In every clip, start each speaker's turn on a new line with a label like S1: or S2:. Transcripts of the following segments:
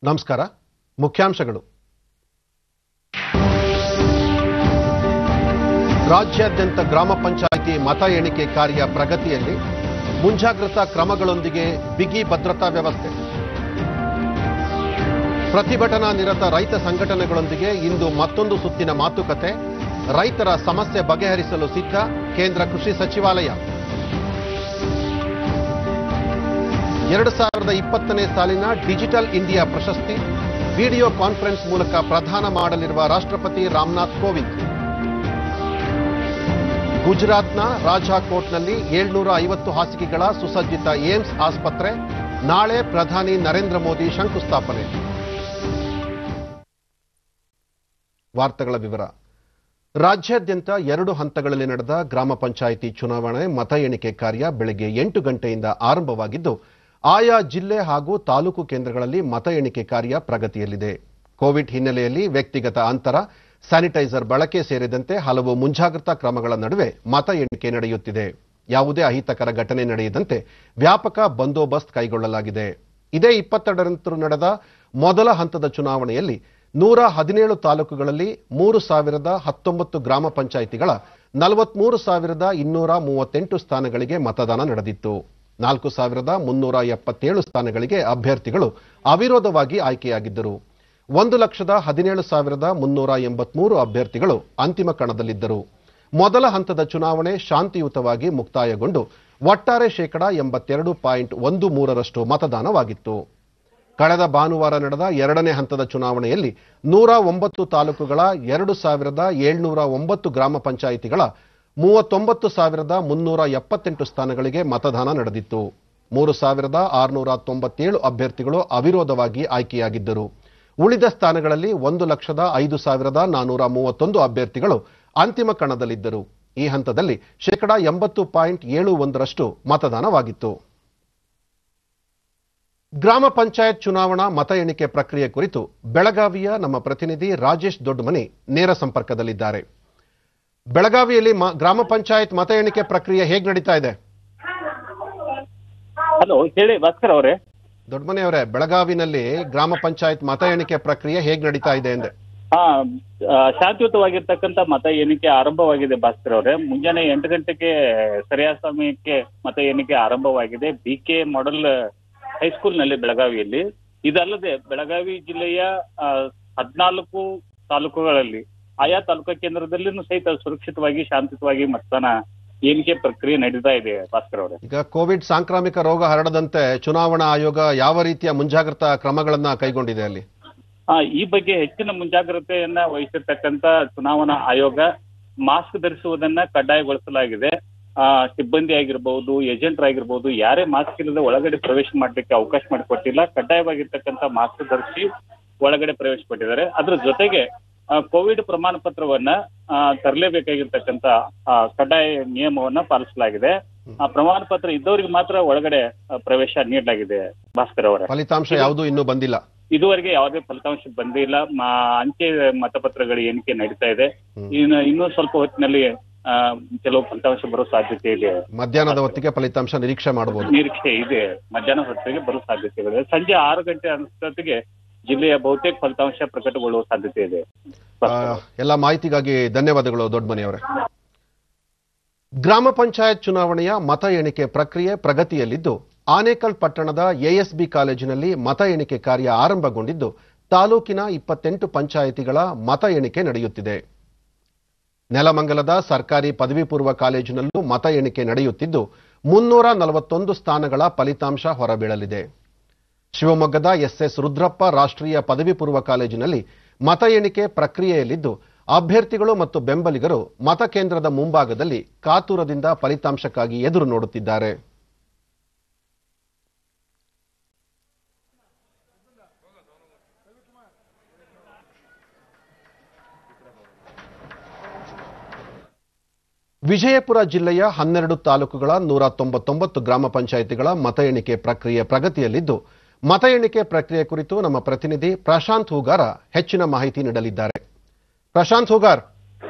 S1: ನಮಸ್ಕಾರ ಮುಖ್ಯಾಂಶಗಳು ರಾಜ್ಯಾದ್ಯಂತ ಗ್ರಾಮ ಪಂಚಾಯಿತಿ ಮತ ಎಣಿಕೆ ಕಾರ್ಯ ಪ್ರಗತಿಯಲ್ಲಿ ಮುಂಜಾಗ್ರತಾ ಕ್ರಮಗಳೊಂದಿಗೆ ಬಿಗಿ ಭದ್ರತಾ ವ್ಯವಸ್ಥೆ ಪ್ರತಿಭಟನಾ ನಿರತ ರೈತ ಸಂಘಟನೆಗಳೊಂದಿಗೆ ಇಂದು ಮತ್ತೊಂದು ಸುತ್ತಿನ ಮಾತುಕತೆ ರೈತರ ಸಮಸ್ಯೆ ಬಗೆಹರಿಸಲು ಸಿದ್ಧ ಕೇಂದ್ರ ಕೃಷಿ ಸಚಿವಾಲಯ ಎರಡು ಸಾವಿರದ ಇಪ್ಪತ್ತನೇ ಸಾಲಿನ ಡಿಜಿಟಲ್ ಇಂಡಿಯಾ ಪ್ರಶಸ್ತಿ ವಿಡಿಯೋ ಕಾನ್ಫರೆನ್ಸ್ ಮೂಲಕ ಪ್ರದಾನ ಮಾಡಲಿರುವ ರಾಷ್ಟ್ರಪತಿ ರಾಮನಾಥ್ ಕೋವಿಂದ್ ಗುಜರಾತ್ನ ರಾಜಾಕೋಟ್ನಲ್ಲಿ ಏಳ್ನೂರ ಐವತ್ತು ಹಾಸಿಗೆಗಳ ಸುಸಜ್ಜಿತ ಏಮ್ಸ್ ಆಸ್ಪತ್ರೆ ನಾಳೆ ಪ್ರಧಾನಿ ನರೇಂದ್ರ ಮೋದಿ ಶಂಕುಸ್ಥಾಪನೆ ವಾರ್ತೆಗಳ ವಿವರ ರಾಜ್ಯಾದ್ಯಂತ ಎರಡು ಹಂತಗಳಲ್ಲಿ ನಡೆದ ಗ್ರಾಮ ಪಂಚಾಯಿತಿ ಚುನಾವಣೆ ಮತ ಎಣಿಕೆ ಕಾರ್ಯ ಬೆಳಗ್ಗೆ ಎಂಟು ಗಂಟೆಯಿಂದ ಆರಂಭವಾಗಿದ್ದು ಆಯಾ ಜಿಲ್ಲೆ ಹಾಗೂ ತಾಲೂಕು ಕೇಂದ್ರಗಳಲ್ಲಿ ಮತ ಎಣಿಕೆ ಕಾರ್ಯ ಪ್ರಗತಿಯಲ್ಲಿದೆ ಕೋವಿಡ್ ಹಿನ್ನೆಲೆಯಲ್ಲಿ ವ್ಯಕ್ತಿಗತ ಅಂತರ ಸ್ಯಾನಿಟೈಸರ್ ಬಳಕೆ ಸೇರಿದಂತೆ ಹಲವು ಮುಂಜಾಗ್ರತಾ ಕ್ರಮಗಳ ನಡುವೆ ಮತ ಎಣಿಕೆ ನಡೆಯುತ್ತಿದೆ ಯಾವುದೇ ಅಹಿತಕರ ಘಟನೆ ನಡೆಯದಂತೆ ವ್ಯಾಪಕ ಬಂದೋಬಸ್ತ್ ಕೈಗೊಳ್ಳಲಾಗಿದೆ ಇದೇ ಇಪ್ಪತ್ತೆರಡರಂದು ನಡೆದ ಮೊದಲ ಹಂತದ ಚುನಾವಣೆಯಲ್ಲಿ ನೂರ ಹದಿನೇಳು ತಾಲೂಕುಗಳಲ್ಲಿ ಮೂರು ಸಾವಿರದ ಹತ್ತೊಂಬತ್ತು ಗ್ರಾಮ ಪಂಚಾಯಿತಿಗಳ ನಲವತ್ಮೂರು ಸಾವಿರದ ಇನ್ನೂರ ಮೂವತ್ತೆಂಟು ಸ್ಥಾನಗಳಿಗೆ ಮತದಾನ ನಡೆದಿತ್ತು ನಾಲ್ಕು ಸಾವಿರದ ಮುನ್ನೂರ ಎಪ್ಪತ್ತೇಳು ಸ್ಥಾನಗಳಿಗೆ ಅಭ್ಯರ್ಥಿಗಳು ಅವಿರೋಧವಾಗಿ ಆಯ್ಕೆಯಾಗಿದ್ದರು ಒಂದು ಲಕ್ಷದ ಹದಿನೇಳು ಸಾವಿರದ ಮುನ್ನೂರ ಎಂಬತ್ಮೂರು ಅಭ್ಯರ್ಥಿಗಳು ಅಂತಿಮ ಕಣದಲ್ಲಿದ್ದರು ಮೊದಲ ಹಂತದ ಚುನಾವಣೆ ಶಾಂತಿಯುತವಾಗಿ ಮುಕ್ತಾಯಗೊಂಡು ಒಟ್ಟಾರೆ ಶೇಕಡ ಎಂಬತ್ತೆರಡು ಪಾಯಿಂಟ್ ಒಂದು ಮೂರರಷ್ಟು ಮತದಾನವಾಗಿತ್ತು ಕಳೆದ ಭಾನುವಾರ ನಡೆದ ಎರಡನೇ ಹಂತದ ಚುನಾವಣೆಯಲ್ಲಿ ನೂರ ಒಂಬತ್ತು ತಾಲೂಕುಗಳ ಎರಡು ಸಾವಿರದ ಏಳ್ನೂರ ಒಂಬತ್ತು ಗ್ರಾಮ ಪಂಚಾಯಿತಿಗಳ ಮೂವತ್ತೊಂಬತ್ತು ಸಾವಿರದ ಮುನ್ನೂರ ಎಪ್ಪತ್ತೆಂಟು ಸ್ಥಾನಗಳಿಗೆ ಮತದಾನ ನಡೆದಿತ್ತು ಮೂರು ಸಾವಿರದ ಆರುನೂರ ತೊಂಬತ್ತೇಳು ಅಭ್ಯರ್ಥಿಗಳು ಅವಿರೋಧವಾಗಿ ಆಯ್ಕೆಯಾಗಿದ್ದರು ಉಳಿದ ಸ್ಥಾನಗಳಲ್ಲಿ ಒಂದು ಲಕ್ಷದ ಐದು ಸಾವಿರದ ನಾನೂರ ಮೂವತ್ತೊಂದು ಅಭ್ಯರ್ಥಿಗಳು ಅಂತಿಮ ಕಣದಲ್ಲಿದ್ದರು ಈ ಹಂತದಲ್ಲಿ ಶೇಕಡ ಎಂಬತ್ತು ಪಾಯಿಂಟ್ ಏಳು ಒಂದರಷ್ಟು ಮತದಾನವಾಗಿತ್ತು ಗ್ರಾಮ ಪಂಚಾಯತ್ ಚುನಾವಣಾ ಮತ ಎಣಿಕೆ ಪ್ರಕ್ರಿಯೆ ಕುರಿತು ಬೆಳಗಾವಿಯ ನಮ್ಮ ಪ್ರತಿನಿಧಿ ರಾಜೇಶ್ ದೊಡ್ಡಮನಿ ನೇರ ಸಂಪರ್ಕದಲ್ಲಿದ್ದಾರೆ ಬೆಳಗಾವಿಯಲ್ಲಿ ಮ- ಗ್ರಾಮ ಪಂಚಾಯತ್ ಮತ ಎಣಿಕೆ ಪ್ರಕ್ರಿಯೆ ಹೇಗೆ ನಡೀತಾ ಇದೆ
S2: ಹಲೋ ಹೇಳಿ ಭಾಸ್ಕರ್ ಅವರೇ
S1: ದೊಡ್ಡಮನಿ ಅವರೇ ಬೆಳಗಾವಿನಲ್ಲಿ ಗ್ರಾಮ ಪಂಚಾಯತ್ ಮತ ಎಣಿಕೆ ಪ್ರಕ್ರಿಯೆ ಹೇಗೆ ನಡೀತಾ ಇದೆ ಎಂದೆ
S2: ಹಾ ಆ, ಶಾಂತಿಯುತವಾಗಿರ್ತಕ್ಕಂಥ ಮತ ಎಣಿಕೆ ಆರಂಭವಾಗಿದೆ ಭಾಸ್ಕರ್ ಅವರೇ ಮುಂಜಾನೆ ಎಂಟು ಗಂಟೆಗೆ ಸರಿಯಾದ ಸಮಯಕ್ಕೆ ಮತ ಎಣಿಕೆ ಆರಂಭವಾಗಿದೆ ಬಿ ಕೆ ಮಾಡೆಲ್ ಹೈಸ್ಕೂಲ್ನಲ್ಲಿ ಬೆಳಗಾವಿಯಲ್ಲಿ ಇದಲ್ಲದೆ ಬೆಳಗಾವಿ ಜಿಲ್ಲೆಯ ಆ, ಹದ್ನಾಲ್ಕು ತಾಲೂಕುಗಳಲ್ಲಿ ಆಯಾ ತಾಲೂಕಾ ಕೇಂದ್ರದಲ್ಲಿನೂ ಸಹಿತ ಸುರಕ್ಷಿತವಾಗಿ ಶಾಂತಿಯುತವಾಗಿ ಮತದಾನ ಎಣಿಕೆ ಪ್ರಕ್ರಿಯೆ ನಡೀತಾ ಇದೆ ಭಾಸ್ಕರ್ ಅವರೇ
S1: ಈಗ ಕೋವಿಡ್ ಸಾಂಕ್ರಾಮಿಕ ರೋಗ ಹರಡದಂತೆ ಚುನಾವಣಾ ಆಯೋಗ ಯಾವ ರೀತಿಯ ಮುಂಜಾಗ್ರತಾ ಕ್ರಮಗಳನ್ನ ಕೈಗೊಂಡಿದೆ ಅಲ್ಲಿ
S2: ಆ, ಈ ಬಗ್ಗೆ ಹೆಚ್ಚಿನ ಮುಂಜಾಗ್ರತೆಯನ್ನ ವಹಿಸಿರ್ತಕ್ಕಂತ ಚುನಾವಣಾ ಆಯೋಗ ಮಾಸ್ಕ್ ಧರಿಸುವುದನ್ನ ಕಡ್ಡಾಯಗೊಳಿಸಲಾಗಿದೆ ಆ, ಸಿಬ್ಬಂದಿ ಆಗಿರ್ಬಹುದು ಏಜೆಂಟ್ ಆಗಿರ್ಬಹುದು ಯಾರೇ ಮಾಸ್ಕ್ ಇಲ್ಲದೆ ಒಳಗಡೆ ಪ್ರವೇಶ ಮಾಡ್ಲಿಕ್ಕೆ ಅವಕಾಶ ಮಾಡಿಕೊಟ್ಟಿಲ್ಲ ಕಡ್ಡಾಯವಾಗಿರ್ತಕ್ಕಂಥ ಮಾಸ್ಕ್ ಧರಿಸಿ ಒಳಗಡೆ ಪ್ರವೇಶ ಪಟ್ಟಿದ್ದಾರೆ ಅದ್ರ ಜೊತೆಗೆ ಆ, ಕೋವಿಡ್ ಪ್ರಮಾಣ ಪತ್ರವನ್ನ ಆ, ತರಲೇಬೇಕಾಗಿರ್ತಕ್ಕಂಥ ಆ, ಕಡ್ಡಾಯ ನಿಯಮವನ್ನ ಪಾಲಿಸಲಾಗಿದೆ ಆ ಪ್ರಮಾಣ ಪತ್ರ ಇದ್ದವರಿಗೆ ಮಾತ್ರ ಒಳಗಡೆ ಆ, ಪ್ರವೇಶ ನೀಡಲಾಗಿದೆ ಭಾಸ್ಕರ್ ಅವರೇ
S1: ಫಲಿತಾಂಶ ಯಾವುದೂ ಇನ್ನೂ ಬಂದಿಲ್ಲ
S2: ಇದುವರೆಗೆ ಯಾವುದೇ ಫಲಿತಾಂಶ ಬಂದಿಲ್ಲ ಮ- ಅಂಚೆ ಮತಪತ್ರಗಳ ಎಣಿಕೆ ನಡೀತಾ ಇದೆ
S1: ಹ್ಮ್.
S2: ಇನ್ನು ಇನ್ನೂ ಸ್ವಲ್ಪ ಹೊತ್ತಿನಲ್ಲಿ ಆ, ಕೆಲವು ಫಲಿತಾಂಶ ಬರೋ ಸಾಧ್ಯತೆ ಇದೆ
S1: ಮಧ್ಯಾಹ್ನದ ಹೊತ್ತಿಗೆ ಫಲಿತಾಂಶ ನಿರೀಕ್ಷೆ ಮಾಡಬಹುದು
S2: ನಿರೀಕ್ಷೆ ಇದೆ ಮಧ್ಯಾಹ್ನ ಹೊತ್ತಿಗೆ ಬರೋ ಸಾಧ್ಯತೆ ಇದೆ ಸಂಜೆ ಆರು ಗಂಟೆ ಅಷ್ಟೊತ್ತಿಗೆ ಜಿಲ್ಲೆಯ ಬಹುತೇಕ ಫಲಿತಾಂಶ ಪ್ರಕಟಗೊಳ್ಳುವ ಸಾಧ್ಯತೆ ಇದೆ
S1: ಎಲ್ಲ ಮಾಹಿತಿಗಾಗಿ ಧನ್ಯವಾದಗಳು ದೊಡ್ಡಮನಿ ಅವರೇ ಗ್ರಾಮ ಪಂಚಾಯತ್ ಚುನಾವಣೆಯ ಮತ ಎಣಿಕೆ ಪ್ರಕ್ರಿಯೆ ಪ್ರಗತಿಯಲ್ಲಿದ್ದು ಆನೇಕಲ್ ಪಟ್ಟಣದ ಎಎಸ್ಬಿ ಕಾಲೇಜಿನಲ್ಲಿ ಮತ ಎಣಿಕೆ ಕಾರ್ಯ ಆರಂಭಗೊಂಡಿದ್ದು ತಾಲೂಕಿನ ಇಪ್ಪತ್ತೆಂಟು ಪಂಚಾಯಿತಿಗಳ ಮತ ಎಣಿಕೆ ನಡೆಯುತ್ತಿದೆ ನೆಲಮಂಗಲದ ಸರ್ಕಾರಿ ಪದವಿ ಪೂರ್ವ ಕಾಲೇಜಿನಲ್ಲೂ ಮತ ಎಣಿಕೆ ನಡೆಯುತ್ತಿದ್ದು ಮುನ್ನೂರ ನಲವತ್ತೊಂದು ಸ್ಥಾನಗಳ ಫಲಿತಾಂಶ ಹೊರಬೀಳಲಿದೆ ಶಿವಮೊಗ್ಗದ ಎಸ್ಎಸ್ ರುದ್ರಪ್ಪ ರಾಷ್ಟ್ರೀಯ ಪದವಿ ಪೂರ್ವ ಕಾಲೇಜಿನಲ್ಲಿ ಮತ ಎಣಿಕೆ ಪ್ರಕ್ರಿಯೆಯಲ್ಲಿದ್ದು ಅಭ್ಯರ್ಥಿಗಳು ಮತ್ತು ಬೆಂಬಲಿಗರು ಮತಕೇಂದ್ರದ ಮುಂಭಾಗದಲ್ಲಿ ಕಾತುರದಿಂದ ಫಲಿತಾಂಶಕ್ಕಾಗಿ ಎದುರು ನೋಡುತ್ತಿದ್ದಾರೆ ವಿಜಯಪುರ ಜಿಲ್ಲೆಯ ಹನ್ನೆರಡು ತಾಲೂಕುಗಳ ನೂರ ತೊಂಬತ್ತೊಂಬತ್ತು ಗ್ರಾಮ ಪಂಚಾಯಿತಿಗಳ ಮತ ಎಣಿಕೆ ಪ್ರಕ್ರಿಯೆ ಪ್ರಗತಿಯಲ್ಲಿದ್ದು ಮತ ಎಣಿಕೆ ಪ್ರಕ್ರಿಯೆ ಕುರಿತು ನಮ್ಮ ಪ್ರತಿನಿಧಿ ಪ್ರಶಾಂತ್ ಹೂಗಾರ ಹೆಚ್ಚಿನ ಮಾಹಿತಿ ನೀಡಲಿದ್ದಾರೆ ಪ್ರಶಾಂತ್ ಹೂಗಾರ್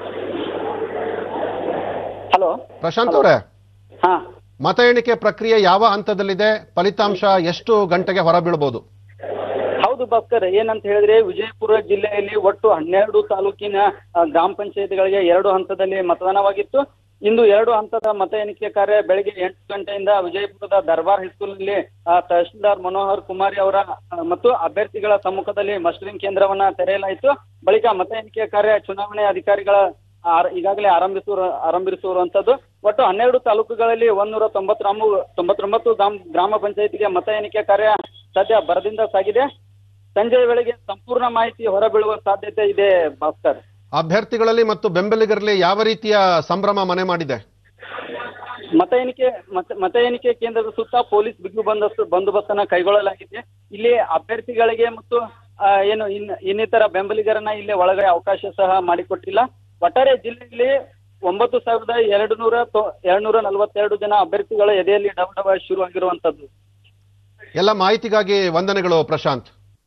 S3: ಹಲೋ
S1: ಪ್ರಶಾಂತ್ ಅವರೇ
S3: ಹಾ
S1: ಮತ ಎಣಿಕೆ ಪ್ರಕ್ರಿಯೆ ಯಾವ ಹಂತದಲ್ಲಿದೆ ಫಲಿತಾಂಶ ಎಷ್ಟು ಗಂಟೆಗೆ ಹೊರಬೀಳಬಹುದು
S3: ಹೌದು ಭಾಸ್ಕರ್ ಏನಂತ ಹೇಳಿದ್ರೆ ವಿಜಯಪುರ ಜಿಲ್ಲೆಯಲ್ಲಿ ಒಟ್ಟು ಹನ್ನೆರಡು ತಾಲೂಕಿನ ಆ, ಗ್ರಾಮ ಪಂಚಾಯತ್ಗಳಿಗೆ ಎರಡು ಹಂತದಲ್ಲಿ ಮತದಾನವಾಗಿತ್ತು ಇಂದು ಎರಡು ಹಂತದ ಮತ ಎಣಿಕೆ ಕಾರ್ಯ ಬೆಳಗ್ಗೆ ಎಂಟು ಗಂಟೆಯಿಂದ ವಿಜಯಪುರದ ದರ್ಬಾರ್ ಹೈಸ್ಕೂಲ್ನಲ್ಲಿ ಆ, ತಹಶೀಲ್ದಾರ್ ಮನೋಹರ್ ಕುಮಾರಿ ಅವರ ಆ, ಮತ್ತು ಅಭ್ಯರ್ಥಿಗಳ ಸಮ್ಮುಖದಲ್ಲಿ ಮಸ್ಟರಿಂಗ್ ಕೇಂದ್ರವನ್ನ ತೆರೆಯಲಾಯಿತು ಬಳಿಕ ಮತ ಎಣಿಕೆ ಕಾರ್ಯ ಚುನಾವಣೆ ಅಧಿಕಾರಿಗಳ ಆರ- ಈಗಾಗಲೇ ಆರಂಭಿಸುವ ಆರಂಭಿಸಿರುವಂತದ್ದು ಒಟ್ಟು ಹನ್ನೆರಡು ತಾಲೂಕುಗಳಲ್ಲಿ ಒಂದೂರ ತೊಂಬತ್ತೊಂಬ ತೊಂಬತ್ತೊಂಬತ್ತು ಗ್ರಾಮ ಗ್ರಾಮ ಪಂಚಾಯತಿಗೆ ಮತ ಎಣಿಕೆ ಕಾರ್ಯ ಸದ್ಯ ಬರದಿಂದ ಸಾಗಿದೆ ಸಂಜೆ ವೇಳೆಗೆ ಸಂಪೂರ್ಣ ಮಾಹಿತಿ ಹೊರಬೀಳುವ ಸಾಧ್ಯತೆ ಇದೆ ಭಾಸ್ಕರ್
S1: ಅಭ್ಯರ್ಥಿಗಳಲ್ಲಿ ಮತ್ತು ಬೆಂಬಲಿಗರಲ್ಲಿ ಯಾವ ರೀತಿಯ ಸಂಭ್ರಮ ಮನೆ ಮಾಡಿದೆ
S3: ಮತ ಎಣಿಕೆ ಮತ ಮತ ಎಣಿಕೆ ಕೇಂದ್ರದ ಸುತ್ತ ಪೊಲೀಸ್ ಬಿಗಿ ಬಂದೋಬಸ್ತ್ ಬಂದೋಬಸ್ತನ್ನ ಕೈಗೊಳ್ಳಲಾಗಿದೆ ಇಲ್ಲಿ ಅಭ್ಯರ್ಥಿಗಳಿಗೆ ಮತ್ತು ಆ, ಏನು ಇನ್ ಇನ್ನಿತರ ಬೆಂಬಲಿಗರನ್ನ ಇಲ್ಲಿ ಒಳಗಡೆ ಅವಕಾಶ ಸಹ ಮಾಡಿಕೊಟ್ಟಿಲ್ಲ ಒಟ್ಟಾರೆ ಜಿಲ್ಲೆಯಲ್ಲಿ ಒಂಬತ್ತು ಸಾವಿರದ ಎರಡು ನೂರ ಎರಡು ನೂರ ನಲವತ್ತೆರಡು ಜನ ಅಭ್ಯರ್ಥಿಗಳ ಎದೆಯಲ್ಲಿ ಡವ ಡವ ಶುರುವಾಗಿರುವಂತದ್ದು
S1: ಎಲ್ಲ ಮಾಹಿತಿಗಾಗಿ ವಂದನೆಗಳು ಪ್ರಶಾಂತ್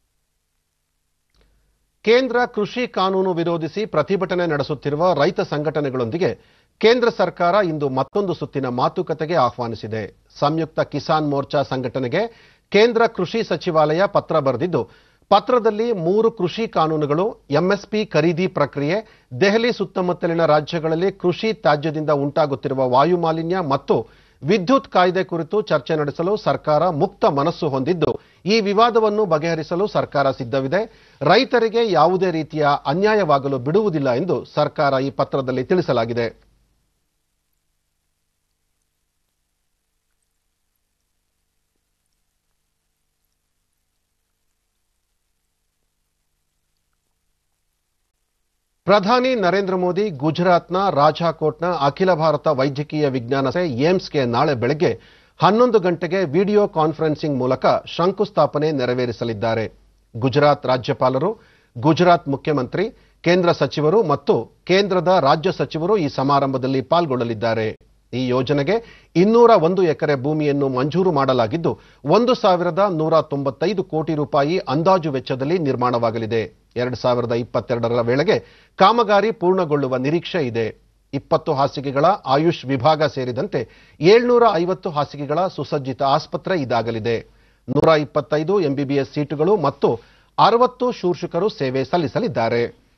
S1: ಕೇಂದ್ರ ಕೃಷಿ ಕಾನೂನು ವಿರೋಧಿಸಿ ಪ್ರತಿಭಟನೆ ನಡೆಸುತ್ತಿರುವ ರೈತ ಸಂಘಟನೆಗಳೊಂದಿಗೆ ಕೇಂದ್ರ ಸರ್ಕಾರ ಇಂದು ಮತ್ತೊಂದು ಸುತ್ತಿನ ಮಾತುಕತೆಗೆ ಆಹ್ವಾನಿಸಿದೆ ಸಂಯುಕ್ತ ಕಿಸಾನ್ ಮೋರ್ಚಾ ಸಂಘಟನೆಗೆ ಕೇಂದ್ರ ಕೃಷಿ ಸಚಿವಾಲಯ ಪತ್ರ ಬರೆದಿದ್ದು ಪತ್ರದಲ್ಲಿ ಮೂರು ಕೃಷಿ ಕಾನೂನುಗಳು ಎಂಎಸ್ಪಿ ಖರೀದಿ ಪ್ರಕ್ರಿಯೆ ದೆಹಲಿ ಸುತ್ತಮುತ್ತಲಿನ ರಾಜ್ಯಗಳಲ್ಲಿ ಕೃಷಿ ತ್ಯಾಜ್ಯದಿಂದ ಉಂಟಾಗುತ್ತಿರುವ ವಾಯುಮಾಲಿನ್ಯ ಮತ್ತು ವಿದ್ಯುತ್ ಕಾಯ್ದೆ ಕುರಿತು ಚರ್ಚೆ ನಡೆಸಲು ಸರ್ಕಾರ ಮುಕ್ತ ಮನಸ್ಸು ಹೊಂದಿದ್ದು ಈ ವಿವಾದವನ್ನು ಬಗೆಹರಿಸಲು ಸರ್ಕಾರ ಸಿದ್ಧವಿದೆ ರೈತರಿಗೆ ಯಾವುದೇ ರೀತಿಯ ಅನ್ಯಾಯವಾಗಲು ಬಿಡುವುದಿಲ್ಲ ಎಂದು ಸರ್ಕಾರ ಈ ಪತ್ರದಲ್ಲಿ ತಿಳಿಸಲಾಗಿದೆ ಪ್ರಧಾನಿ ನರೇಂದ್ರ ಮೋದಿ ಗುಜರಾತ್ನ ರಾಜಾಕೋಟ್ನ ಅಖಿಲ ಭಾರತ ವೈದ್ಯಕೀಯ ವಿಜ್ಞಾನ ಸಂಸ್ಥೆ ಏಮ್ಸ್ಗೆ ನಾಳೆ ಬೆಳಗ್ಗೆ ಹನ್ನೊಂದು ಗಂಟೆಗೆ ವಿಡಿಯೋ ಕಾನ್ಫರೆನ್ಸಿಂಗ್ ಮೂಲಕ ಶಂಕುಸ್ಥಾಪನೆ ನೆರವೇರಿಸಲಿದ್ದಾರೆ ಗುಜರಾತ್ ರಾಜ್ಯಪಾಲರು ಗುಜರಾತ್ ಮುಖ್ಯಮಂತ್ರಿ ಕೇಂದ್ರ ಸಚಿವರು ಮತ್ತು ಕೇಂದ್ರದ ರಾಜ್ಯ ಸಚಿವರು ಈ ಸಮಾರಂಭದಲ್ಲಿ ಪಾಲ್ಗೊಳ್ಳಲಿದ್ದಾರೆ ಈ ಯೋಜನೆಗೆ ಇನ್ನೂರ ಒಂದು ಎಕರೆ ಭೂಮಿಯನ್ನು ಮಂಜೂರು ಮಾಡಲಾಗಿದ್ದು ಒಂದು ಸಾವಿರದ ನೂರ ತೊಂಬತ್ತೈದು ಕೋಟಿ ರೂಪಾಯಿ ಅಂದಾಜು ವೆಚ್ಚದಲ್ಲಿ ನಿರ್ಮಾಣವಾಗಲಿದೆ ಎರಡು ಸಾವಿರದ ಇಪ್ಪತ್ತೆರಡರ ವೇಳೆಗೆ ಕಾಮಗಾರಿ ಪೂರ್ಣಗೊಳ್ಳುವ ನಿರೀಕ್ಷೆ ಇದೆ ಇಪ್ಪತ್ತು ಹಾಸಿಗೆಗಳ ಆಯುಷ್ ವಿಭಾಗ ಸೇರಿದಂತೆ ಏಳ್ನೂರ ಐವತ್ತು ಹಾಸಿಗೆಗಳ ಸುಸಜ್ಜಿತ ಆಸ್ಪತ್ರೆ ಇದಾಗಲಿದೆ ನೂರ ಇಪ್ಪತ್ತೈದು ಎಂಬಿಬಿಎಸ್ ಸೀಟುಗಳು ಮತ್ತು ಅರವತ್ತು ಶೂರ್ಷಕರು ಸೇವೆ ಸಲ್ಲಿಸಲಿದ್ದಾರೆ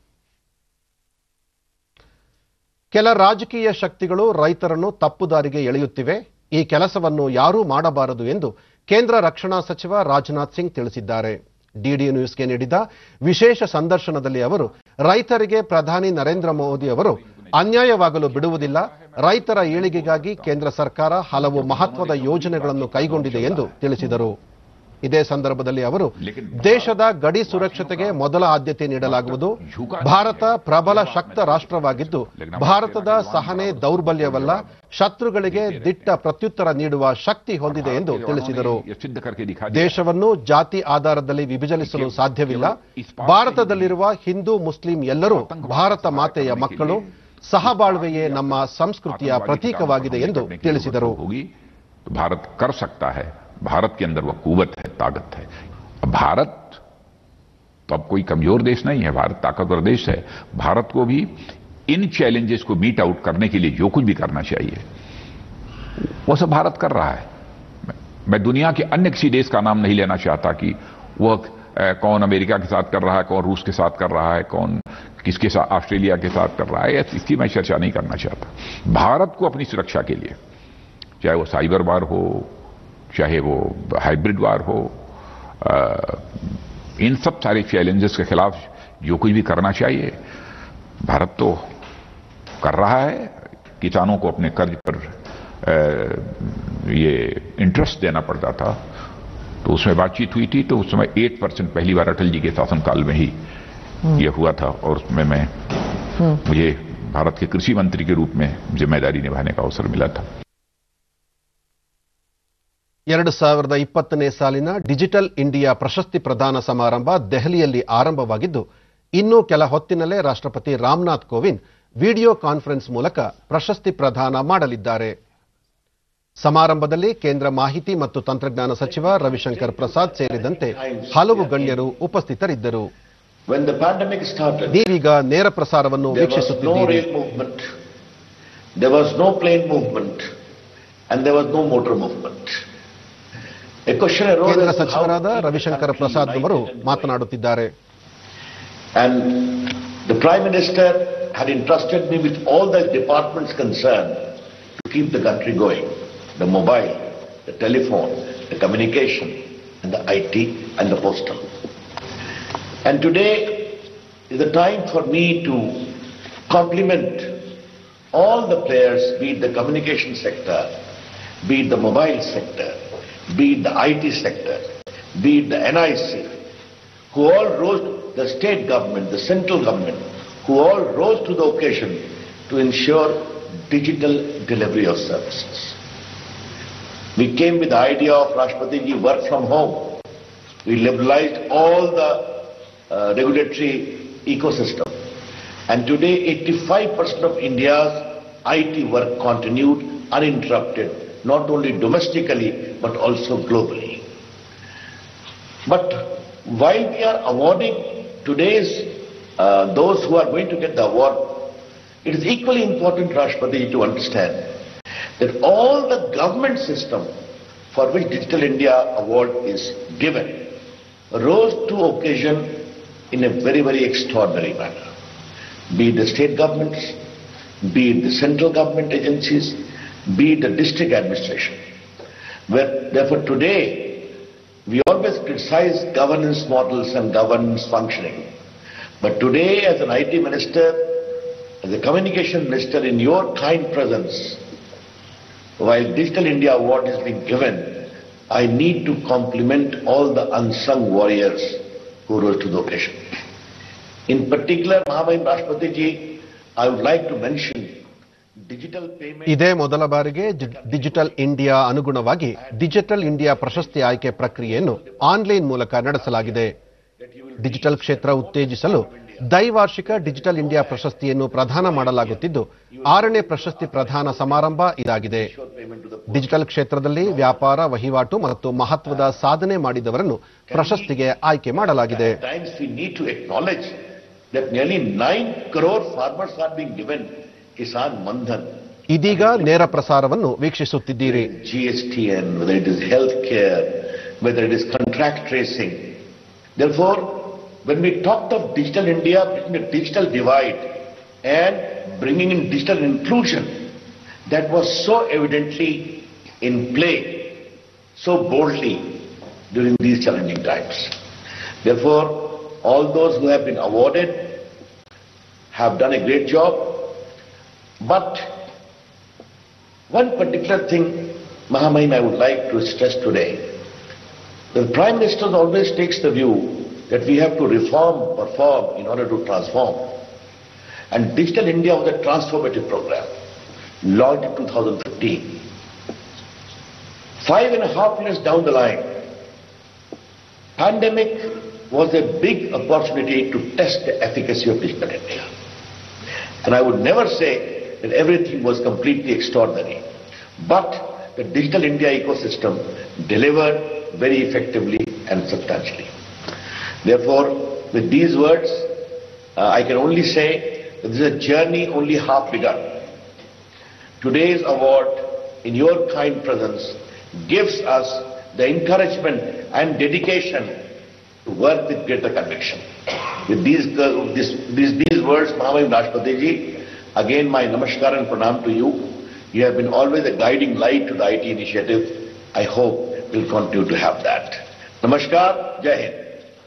S1: ಕೆಲ ರಾಜಕೀಯ ಶಕ್ತಿಗಳು ರೈತರನ್ನು ತಪ್ಪುದಾರಿಗೆ ಎಳೆಯುತ್ತಿವೆ ಈ ಕೆಲಸವನ್ನು ಯಾರೂ ಮಾಡಬಾರದು ಎಂದು ಕೇಂದ್ರ ರಕ್ಷಣಾ ಸಚಿವ ರಾಜನಾಥ್ ಸಿಂಗ್ ತಿಳಿಸಿದ್ದಾರೆ ಡಿಡಿ ನ್ಯೂಸ್ಗೆ ನೀಡಿದ ವಿಶೇಷ ಸಂದರ್ಶನದಲ್ಲಿ ಅವರು ರೈತರಿಗೆ ಪ್ರಧಾನಿ ನರೇಂದ್ರ ಮೋದಿ ಅವರು ಅನ್ಯಾಯವಾಗಲು ಬಿಡುವುದಿಲ್ಲ ರೈತರ ಏಳಿಗೆಗಾಗಿ ಕೇಂದ್ರ ಸರ್ಕಾರ ಹಲವು ಮಹತ್ವದ ಯೋಜನೆಗಳನ್ನು ಕೈಗೊಂಡಿದೆ ಎಂದು ತಿಳಿಸಿದರು ಇದೇ ಸಂದರ್ಭದಲ್ಲಿ ಅವರು ದೇಶದ ಗಡಿ ಸುರಕ್ಷತೆಗೆ ಮೊದಲ ಆದ್ಯತೆ ನೀಡಲಾಗುವುದು ಭಾರತ ಪ್ರಬಲ ಶಕ್ತ ರಾಷ್ಟ್ರವಾಗಿದ್ದು ಭಾರತದ ಸಹನೆ ದೌರ್ಬಲ್ಯವಲ್ಲ ಶತ್ರುಗಳಿಗೆ ದಿಟ್ಟ ಪ್ರತ್ಯುತ್ತರ ನೀಡುವ ಶಕ್ತಿ ಹೊಂದಿದೆ ಎಂದು ತಿಳಿಸಿದರು
S4: ये सिद्ध करके दिखा दिया
S1: ದೇಶವನ್ನು ಜಾತಿ ಆಧಾರದಲ್ಲಿ ವಿಭಜಿಸಲು ಸಾಧ್ಯವಿಲ್ಲ ಭಾರತದಲ್ಲಿರುವ ಹಿಂದೂ ಮುಸ್ಲಿಂ ಎಲ್ಲರೂ ಭಾರತ ಮಾತೆಯ ಮಕ್ಕಳು ಸಹಬಾಳ್ವೆಯೇ ನಮ್ಮ ಸಂಸ್ಕೃತಿಯ ಪ್ರತೀಕವಾಗಿದೆ ಎಂದು ತಿಳಿಸಿದರು
S4: होगी तो भारत कर सकता है भारत के अंदर वह कुवत है ताकत है अब भारत तो अब कोई कमजोर देश नहीं है भारत ताकतवर देश है भारत को भी इन चैलेंजेस को मीट आउट करने के लिए जो कुछ भी करना चाहिए वो सब भारत कर रहा है मैं- मैं दुनिया के अन्य किसी देश का नाम नहीं लेना चाहता कि वह अ, कौन अमेरिका के साथ कर रहा है कौन रूस के साथ कर रहा है कौन किसके साथ ऑस्ट्रेलिया के साथ कर रहा है ऐसी- इसकी मैं चर्चा नहीं करना चाहता भारत को अपनी सुरक्षा के लिए चाहे वो साइबर वार हो चाहे वो हाइब्रिड वार हो अ, इन सब सारे चैलेंजेस के खिलाफ जो कुछ भी करना चाहिए भारत तो कर रहा है किसानों को अपने कर्ज पर अ, ये इंटरेस्ट देना पड़ता था तो उसमें बातचीत हुई थी तो उस समय एट परसेंट पहली बार अटल जी के शासनकाल में ही ये हुआ था और उसमें मैं मुझे भारत के कृषि मंत्री के रूप में जिम्मेदारी निभाने का अवसर मिला था
S1: ಎರಡು ಸಾವಿರದ ಇಪ್ಪತ್ತನೇ ಸಾಲಿನ ಡಿಜಿಟಲ್ ಇಂಡಿಯಾ ಪ್ರಶಸ್ತಿ ಪ್ರದಾನ ಸಮಾರಂಭ ದೆಹಲಿಯಲ್ಲಿ ಆರಂಭವಾಗಿದ್ದು ಇನ್ನೂ ಕೆಲ ಹೊತ್ತಿನಲ್ಲೇ ರಾಷ್ಟ್ರಪತಿ ರಾಮನಾಥ್ ಕೋವಿಂದ್ ವಿಡಿಯೋ ಕಾನ್ಫರೆನ್ಸ್ ಮೂಲಕ ಪ್ರಶಸ್ತಿ ಪ್ರದಾನ ಮಾಡಲಿದ್ದಾರೆ ಸಮಾರಂಭದಲ್ಲಿ ಕೇಂದ್ರ ಮಾಹಿತಿ ಮತ್ತು ತಂತ್ರಜ್ಞಾನ ಸಚಿವ ರವಿಶಂಕರ್ ಪ್ರಸಾದ್ ಸೇರಿದಂತೆ ಹಲವು ಗಣ್ಯರು ಉಪಸ್ಥಿತರಿದ್ದರು
S5: When the pandemic started,
S1: ನೀವೀಗ ನೇರ ಪ್ರಸಾರವನ್ನು
S5: there was no
S1: ವೀಕ್ಷಿಸುತ್ತಿದ್ದೀರಿ
S5: rail movement, there was no plane movement, and there was no motor movement. A question arose
S1: ಕೇಂದ್ರ
S5: as to how
S1: ಸಚಿವರಾದ
S5: to keep the
S1: Ravishankar
S5: country
S1: Prasad
S5: united
S1: ಅವರು
S5: and going.
S1: ಮಾತನಾಡುತ್ತಿದ್ದಾರೆ
S5: And the Prime Minister had entrusted me with all the departments concerned to keep the country going. The mobile, the telephone, the communication, and the IT and the postal. And today is the time for me to compliment all the players, be it the communication sector, be it the mobile sector, be it the IT sector, be it the NIC, who all rose, the state government, the central government, who all rose to the occasion to ensure digital delivery of services. We came with the idea of Rashtrapati ji work from home. We liberalized all the uh, regulatory ecosystem. And today 85% of India's IT work continued uninterrupted, not only domestically but also globally. But while we are awarding today's uh, those who are going to get the award, it is equally important, Rashtrapati, to understand that all the government system for which Digital India Award is given rose to occasion in a very, very extraordinary manner. Be it the state governments, be it the central government agencies, be it the district administration. Where, therefore, today, we always criticize governance models and governance functioning. But today, as an IT minister, as a communication minister, in your kind presence, while Digital India Award is being given, I need to compliment all the unsung warriors who rose to the occasion. In particular, Mahamahim Rashtrapati ji, I would like to mention digital payment.
S1: ಇದೇ ಮೊದಲ ಬಾರಿಗೆ ಜಿ- digital India ಅನುಗುಣವಾಗಿ digital India ಪ್ರಶಸ್ತಿ ಆಯ್ಕೆ ಪ್ರಕ್ರಿಯೆಯನ್ನು online ಮೂಲಕ ನಡೆಸಲಾಗಿದೆ ಡಿಜಿಟಲ್ ಕ್ಷೇತ್ರ ಉತ್ತೇಜಿಸಲು ದೈವಾರ್ಷಿಕ ಡಿಜಿಟಲ್ ಇಂಡಿಯಾ ಪ್ರಶಸ್ತಿಯನ್ನು ಪ್ರದಾನ ಮಾಡಲಾಗುತ್ತಿದ್ದು ಆರನೇ ಪ್ರಶಸ್ತಿ ಪ್ರದಾನ ಸಮಾರಂಭ ಇದಾಗಿದೆ ಡಿಜಿಟಲ್ ಕ್ಷೇತ್ರದಲ್ಲಿ ವ್ಯಾಪಾರ ವಹಿವಾಟು ಮತ್ತು ಮಹತ್ವದ ಸಾಧನೆ ಮಾಡಿದವರನ್ನು ಪ್ರಶಸ್ತಿಗೆ ಆಯ್ಕೆ ಮಾಡಲಾಗಿದೆ
S5: At times we need to acknowledge that nearly 9 crore farmers are being given Kisan Mandhan.
S1: ಇದೀಗ ನೇರ ಪ್ರಸಾರವನ್ನು ವೀಕ್ಷಿಸುತ್ತಿದ್ದೀರಿ
S5: GSTN, whether it is healthcare, whether it is contract tracing. Therefore, when we talked of digital India, bridging the digital divide and bringing in digital inclusion, that was so evidently in play, so boldly during these challenging times. Therefore, all those who have been awarded have done a great job, but one particular thing, Mahamahim, I would like to stress today. The Prime Minister always takes the view that we have to reform, perform in order to transform. And Digital India was a transformative program launched in 2015. Five and a half years down the line, pandemic was a big opportunity to test the efficacy of Digital India. And I would never say that everything was completely extraordinary. But the Digital India ecosystem delivered very effectively and substantially. Therefore, with these words, uh, I can only say that this is a journey only half begun. Today's award, in your kind presence, gives us the encouragement and dedication to work with greater conviction. With these, uh, this, these, these words, Mahamahim Rashtrapati ji, again my namaskar and pranam to you. You have been always a guiding light to the IT initiative. I hope will continue to have that. Namaskar, Jai Hind.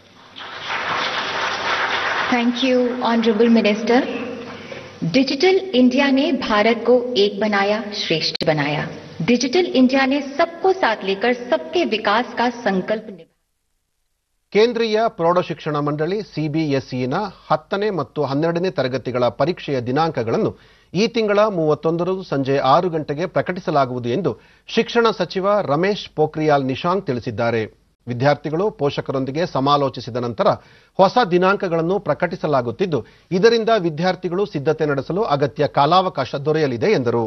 S6: Thank you honourable minister digital India ने भारत को एक बनाया श्रेष्ठ बनाया digital India ने सबको साथ लेकर सबके विकास का संकल्प निभाया
S1: ಕೇಂದ್ರೀಯ ಪ್ರೌಢಶಿಕ್ಷಣ ಮಂಡಳಿ ಸಿಬಿಎಸ್ಇನ ಹತ್ತನೇ ಮತ್ತು ಹನ್ನೆರಡನೇ ತರಗತಿಗಳ ಪರೀಕ್ಷೆಯ ದಿನಾಂಕಗಳನ್ನು ಈ ತಿಂಗಳ ಮೂವತ್ತೊಂದರಂದು ಸಂಜೆ ಆರು ಗಂಟೆಗೆ ಪ್ರಕಟಿಸಲಾಗುವುದು ಎಂದು ಶಿಕ್ಷಣ ಸಚಿವ ರಮೇಶ್ ಪೋಖ್ರಿಯಾಲ್ ನಿಶಾಂಕ್ ತಿಳಿಸಿದ್ದಾರೆ ವಿದ್ಯಾರ್ಥಿಗಳು ಪೋಷಕರೊಂದಿಗೆ ಸಮಾಲೋಚಿಸಿದ ನಂತರ ಹೊಸ ದಿನಾಂಕಗಳನ್ನು ಪ್ರಕಟಿಸಲಾಗುತ್ತಿದ್ದು ಇದರಿಂದ ವಿದ್ಯಾರ್ಥಿಗಳು ಸಿದ್ಧತೆ ನಡೆಸಲು ಅಗತ್ಯ ಕಾಲಾವಕಾಶ ದೊರೆಯಲಿದೆ ಎಂದರು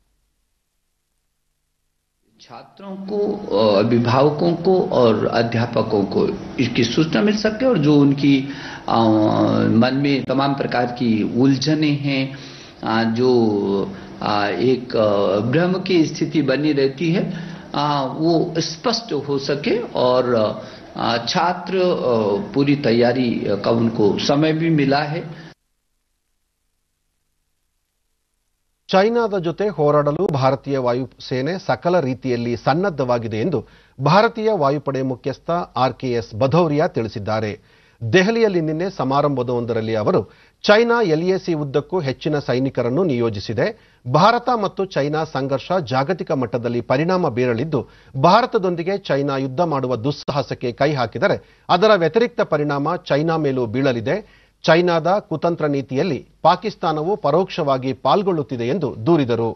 S7: छात्रों को अ, अभिभावकों को और अध्यापकों को इसकी सूचना मिल सके और जो उनकी अ, मन में तमाम प्रकार की उलझने हैं अ, जो अ, एक अ, भ्रम की स्थिति बनी रहती है आ, वो स्पष्ट हो सके और आ, छात्र आ, पूरी तैयारी का उनको समय भी मिला है
S1: ಚೈನಾದ ಜೊತೆ ಹೋರಾಡಲು ಭಾರತೀಯ ವಾಯುಸೇನೆ ಸಕಲ ರೀತಿಯಲ್ಲಿ ಸನ್ನದ್ಧವಾಗಿದೆ ಎಂದು ಭಾರತೀಯ ವಾಯುಪಡೆ ಮುಖ್ಯಸ್ಥ ಆರ್ಕೆಎಸ್ ಭದೌರಿಯಾ ತಿಳಿಸಿದ್ದಾರೆ ದೆಹಲಿಯಲ್ಲಿ ನಿನ್ನೆ ಸಮಾರಂಭವೊಂದರಲ್ಲಿ ಅವರು ಚೈನಾ ಎಲ್ಎಸಿ ಉದ್ದಕ್ಕೂ ಹೆಚ್ಚಿನ ಸೈನಿಕರನ್ನು ನಿಯೋಜಿಸಿದೆ ಭಾರತ ಮತ್ತು ಚೈನಾ ಸಂಘರ್ಷ ಜಾಗತಿಕ ಮಟ್ಟದಲ್ಲಿ ಪರಿಣಾಮ ಬೀರಲಿದ್ದು ಭಾರತದೊಂದಿಗೆ ಚೈನಾ ಯುದ್ಧ ಮಾಡುವ ದುಸ್ಸಾಹಸಕ್ಕೆ ಕೈ ಹಾಕಿದರೆ ಅದರ ವ್ಯತಿರಿಕ್ತ ಪರಿಣಾಮ ಚೈನಾ ಮೇಲೂ ಬೀಳಲಿದೆ ಚೈನಾದ ಕುತಂತ್ರ ನೀತಿಯಲ್ಲಿ ಪಾಕಿಸ್ತಾನವು ಪರೋಕ್ಷವಾಗಿ ಪಾಲ್ಗೊಳ್ಳುತ್ತಿದೆ ಎಂದು ದೂರಿದರು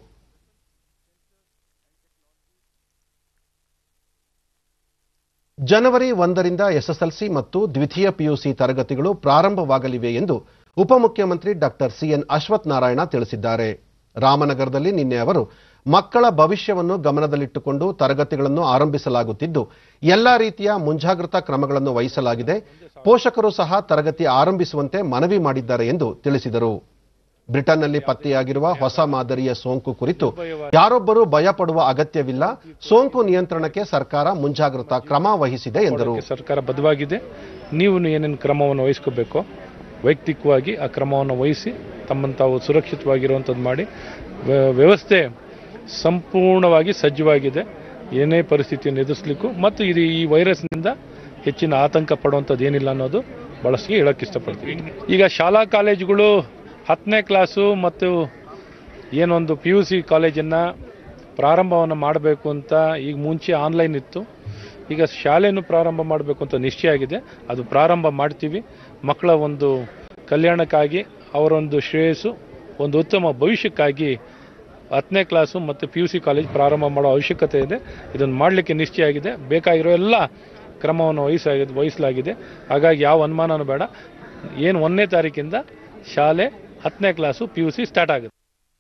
S1: ಜನವರಿ ಒಂದರಿಂದ ಎಸ್ಎಸ್ಎಲ್ಸಿ ಮತ್ತು ದ್ವಿತೀಯ ಪಿಯುಸಿ ತರಗತಿಗಳು ಪ್ರಾರಂಭವಾಗಲಿವೆ ಎಂದು ಉಪಮುಖ್ಯಮಂತ್ರಿ ಡಾಕ್ಟರ್ ಸಿಎನ್ ಅಶ್ವಥ್ ನಾರಾಯಣ ತಿಳಿಸಿದ್ದಾರೆ ರಾಮನಗರದಲ್ಲಿ ನಿನ್ನೆ ಅವರು ಮಕ್ಕಳ ಭವಿಷ್ಯವನ್ನು ಗಮನದಲ್ಲಿಟ್ಟುಕೊಂಡು ತರಗತಿಗಳನ್ನು ಆರಂಭಿಸಲಾಗುತ್ತಿದ್ದು ಎಲ್ಲಾ ರೀತಿಯ ಮುಂಜಾಗ್ರತಾ ಕ್ರಮಗಳನ್ನು ವಹಿಸಲಾಗಿದೆ ಪೋಷಕರು ಸಹ ತರಗತಿ ಆರಂಭಿಸುವಂತೆ ಮನವಿ ಮಾಡಿದ್ದಾರೆ ಎಂದು ತಿಳಿಸಿದರು ಬ್ರಿಟನ್ನಲ್ಲಿ ಪತ್ತೆಯಾಗಿರುವ ಹೊಸ ಮಾದರಿಯ ಸೋಂಕು ಕುರಿತು ಯಾರೊಬ್ಬರೂ ಭಯಪಡುವ ಅಗತ್ಯವಿಲ್ಲ ಸೋಂಕು ನಿಯಂತ್ರಣಕ್ಕೆ ಸರ್ಕಾರ ಮುಂಜಾಗ್ರತಾ ಕ್ರಮ ವಹಿಸಿದೆ ಎಂದರು
S8: ಸರ್ಕಾರ ಬದ್ಧವಾಗಿದೆ ನೀವು ಏನೇನು ಕ್ರಮವನ್ನು ವಹಿಸ್ಕೋಬೇಕು ವೈಯಕ್ತಿಕವಾಗಿ ಆ ಕ್ರಮವನ್ನು ವಹಿಸಿ ತಮ್ಮನ್ನು ತಾವು ಸುರಕ್ಷಿತವಾಗಿರುವಂಥದ್ದು ಮಾಡಿ ವ್ಯ- ವ್ಯವಸ್ಥೆ ಸಂಪೂರ್ಣವಾಗಿ ಸಜ್ಜುವಾಗಿದೆ ಏನೇ ಪರಿಸ್ಥಿತಿಯನ್ನು ಎದುರಿಸಲಿಕ್ಕೂ ಮತ್ತು ಇದು ಈ ವೈರಸ್ನಿಂದ ಹೆಚ್ಚಿನ ಆತಂಕ ಪಡುವಂಥದ್ದು ಏನಿಲ್ಲ ಅನ್ನೋದು ಬಳಸಿ ಹೇಳಕ್ಕೆ ಇಷ್ಟಪಡ್ತೀವಿ ಈಗ ಶಾಲಾ ಕಾಲೇಜುಗಳು ಹತ್ತನೇ ಕ್ಲಾಸು ಮತ್ತು ಏನೊಂದು ಪಿ ಯು ಸಿ ಕಾಲೇಜನ್ನು ಪ್ರಾರಂಭವನ್ನು ಮಾಡಬೇಕು ಅಂತ ಈಗ ಮುಂಚೆ ಆನ್ಲೈನ್ ಇತ್ತು ಈಗ ಶಾಲೆಯನ್ನು ಪ್ರಾರಂಭ ಮಾಡಬೇಕು ಅಂತ ನಿಶ್ಚಯ ಆಗಿದೆ ಅದು ಪ್ರಾರಂಭ ಮಾಡ್ತೀವಿ ಮಕ್ಕಳ ಒಂದು ಕಲ್ಯಾಣಕ್ಕಾಗಿ ಅವರೊಂದು ಶ್ರೇಯಸ್ಸು ಒಂದು ಉತ್ತಮ ಭವಿಷ್ಯಕ್ಕಾಗಿ ಹತ್ತನೇ ಕ್ಲಾಸು ಮತ್ತು ಪಿ ಯು ಸಿ ಕಾಲೇಜ್ ಪ್ರಾರಂಭ ಮಾಡೋ ಅವಶ್ಯಕತೆ ಇದೆ ಇದನ್ನು ಮಾಡಲಿಕ್ಕೆ ನಿಶ್ಚಯ ಆಗಿದೆ ಬೇಕಾಗಿರೋ ಎಲ್ಲ ಕ್ರಮವನ್ನು ವಹಿಸಾಗಿದೆ ವಹಿಸಲಾಗಿದೆ ಹಾಗಾಗಿ ಯಾವ ಅನುಮಾನನೂ ಬೇಡ ಏನು ಒಂದನೇ ತಾರೀಕಿಂದ ಶಾಲೆ ಹತ್ತನೇ class P U C start ಆಗುತ್ತೆ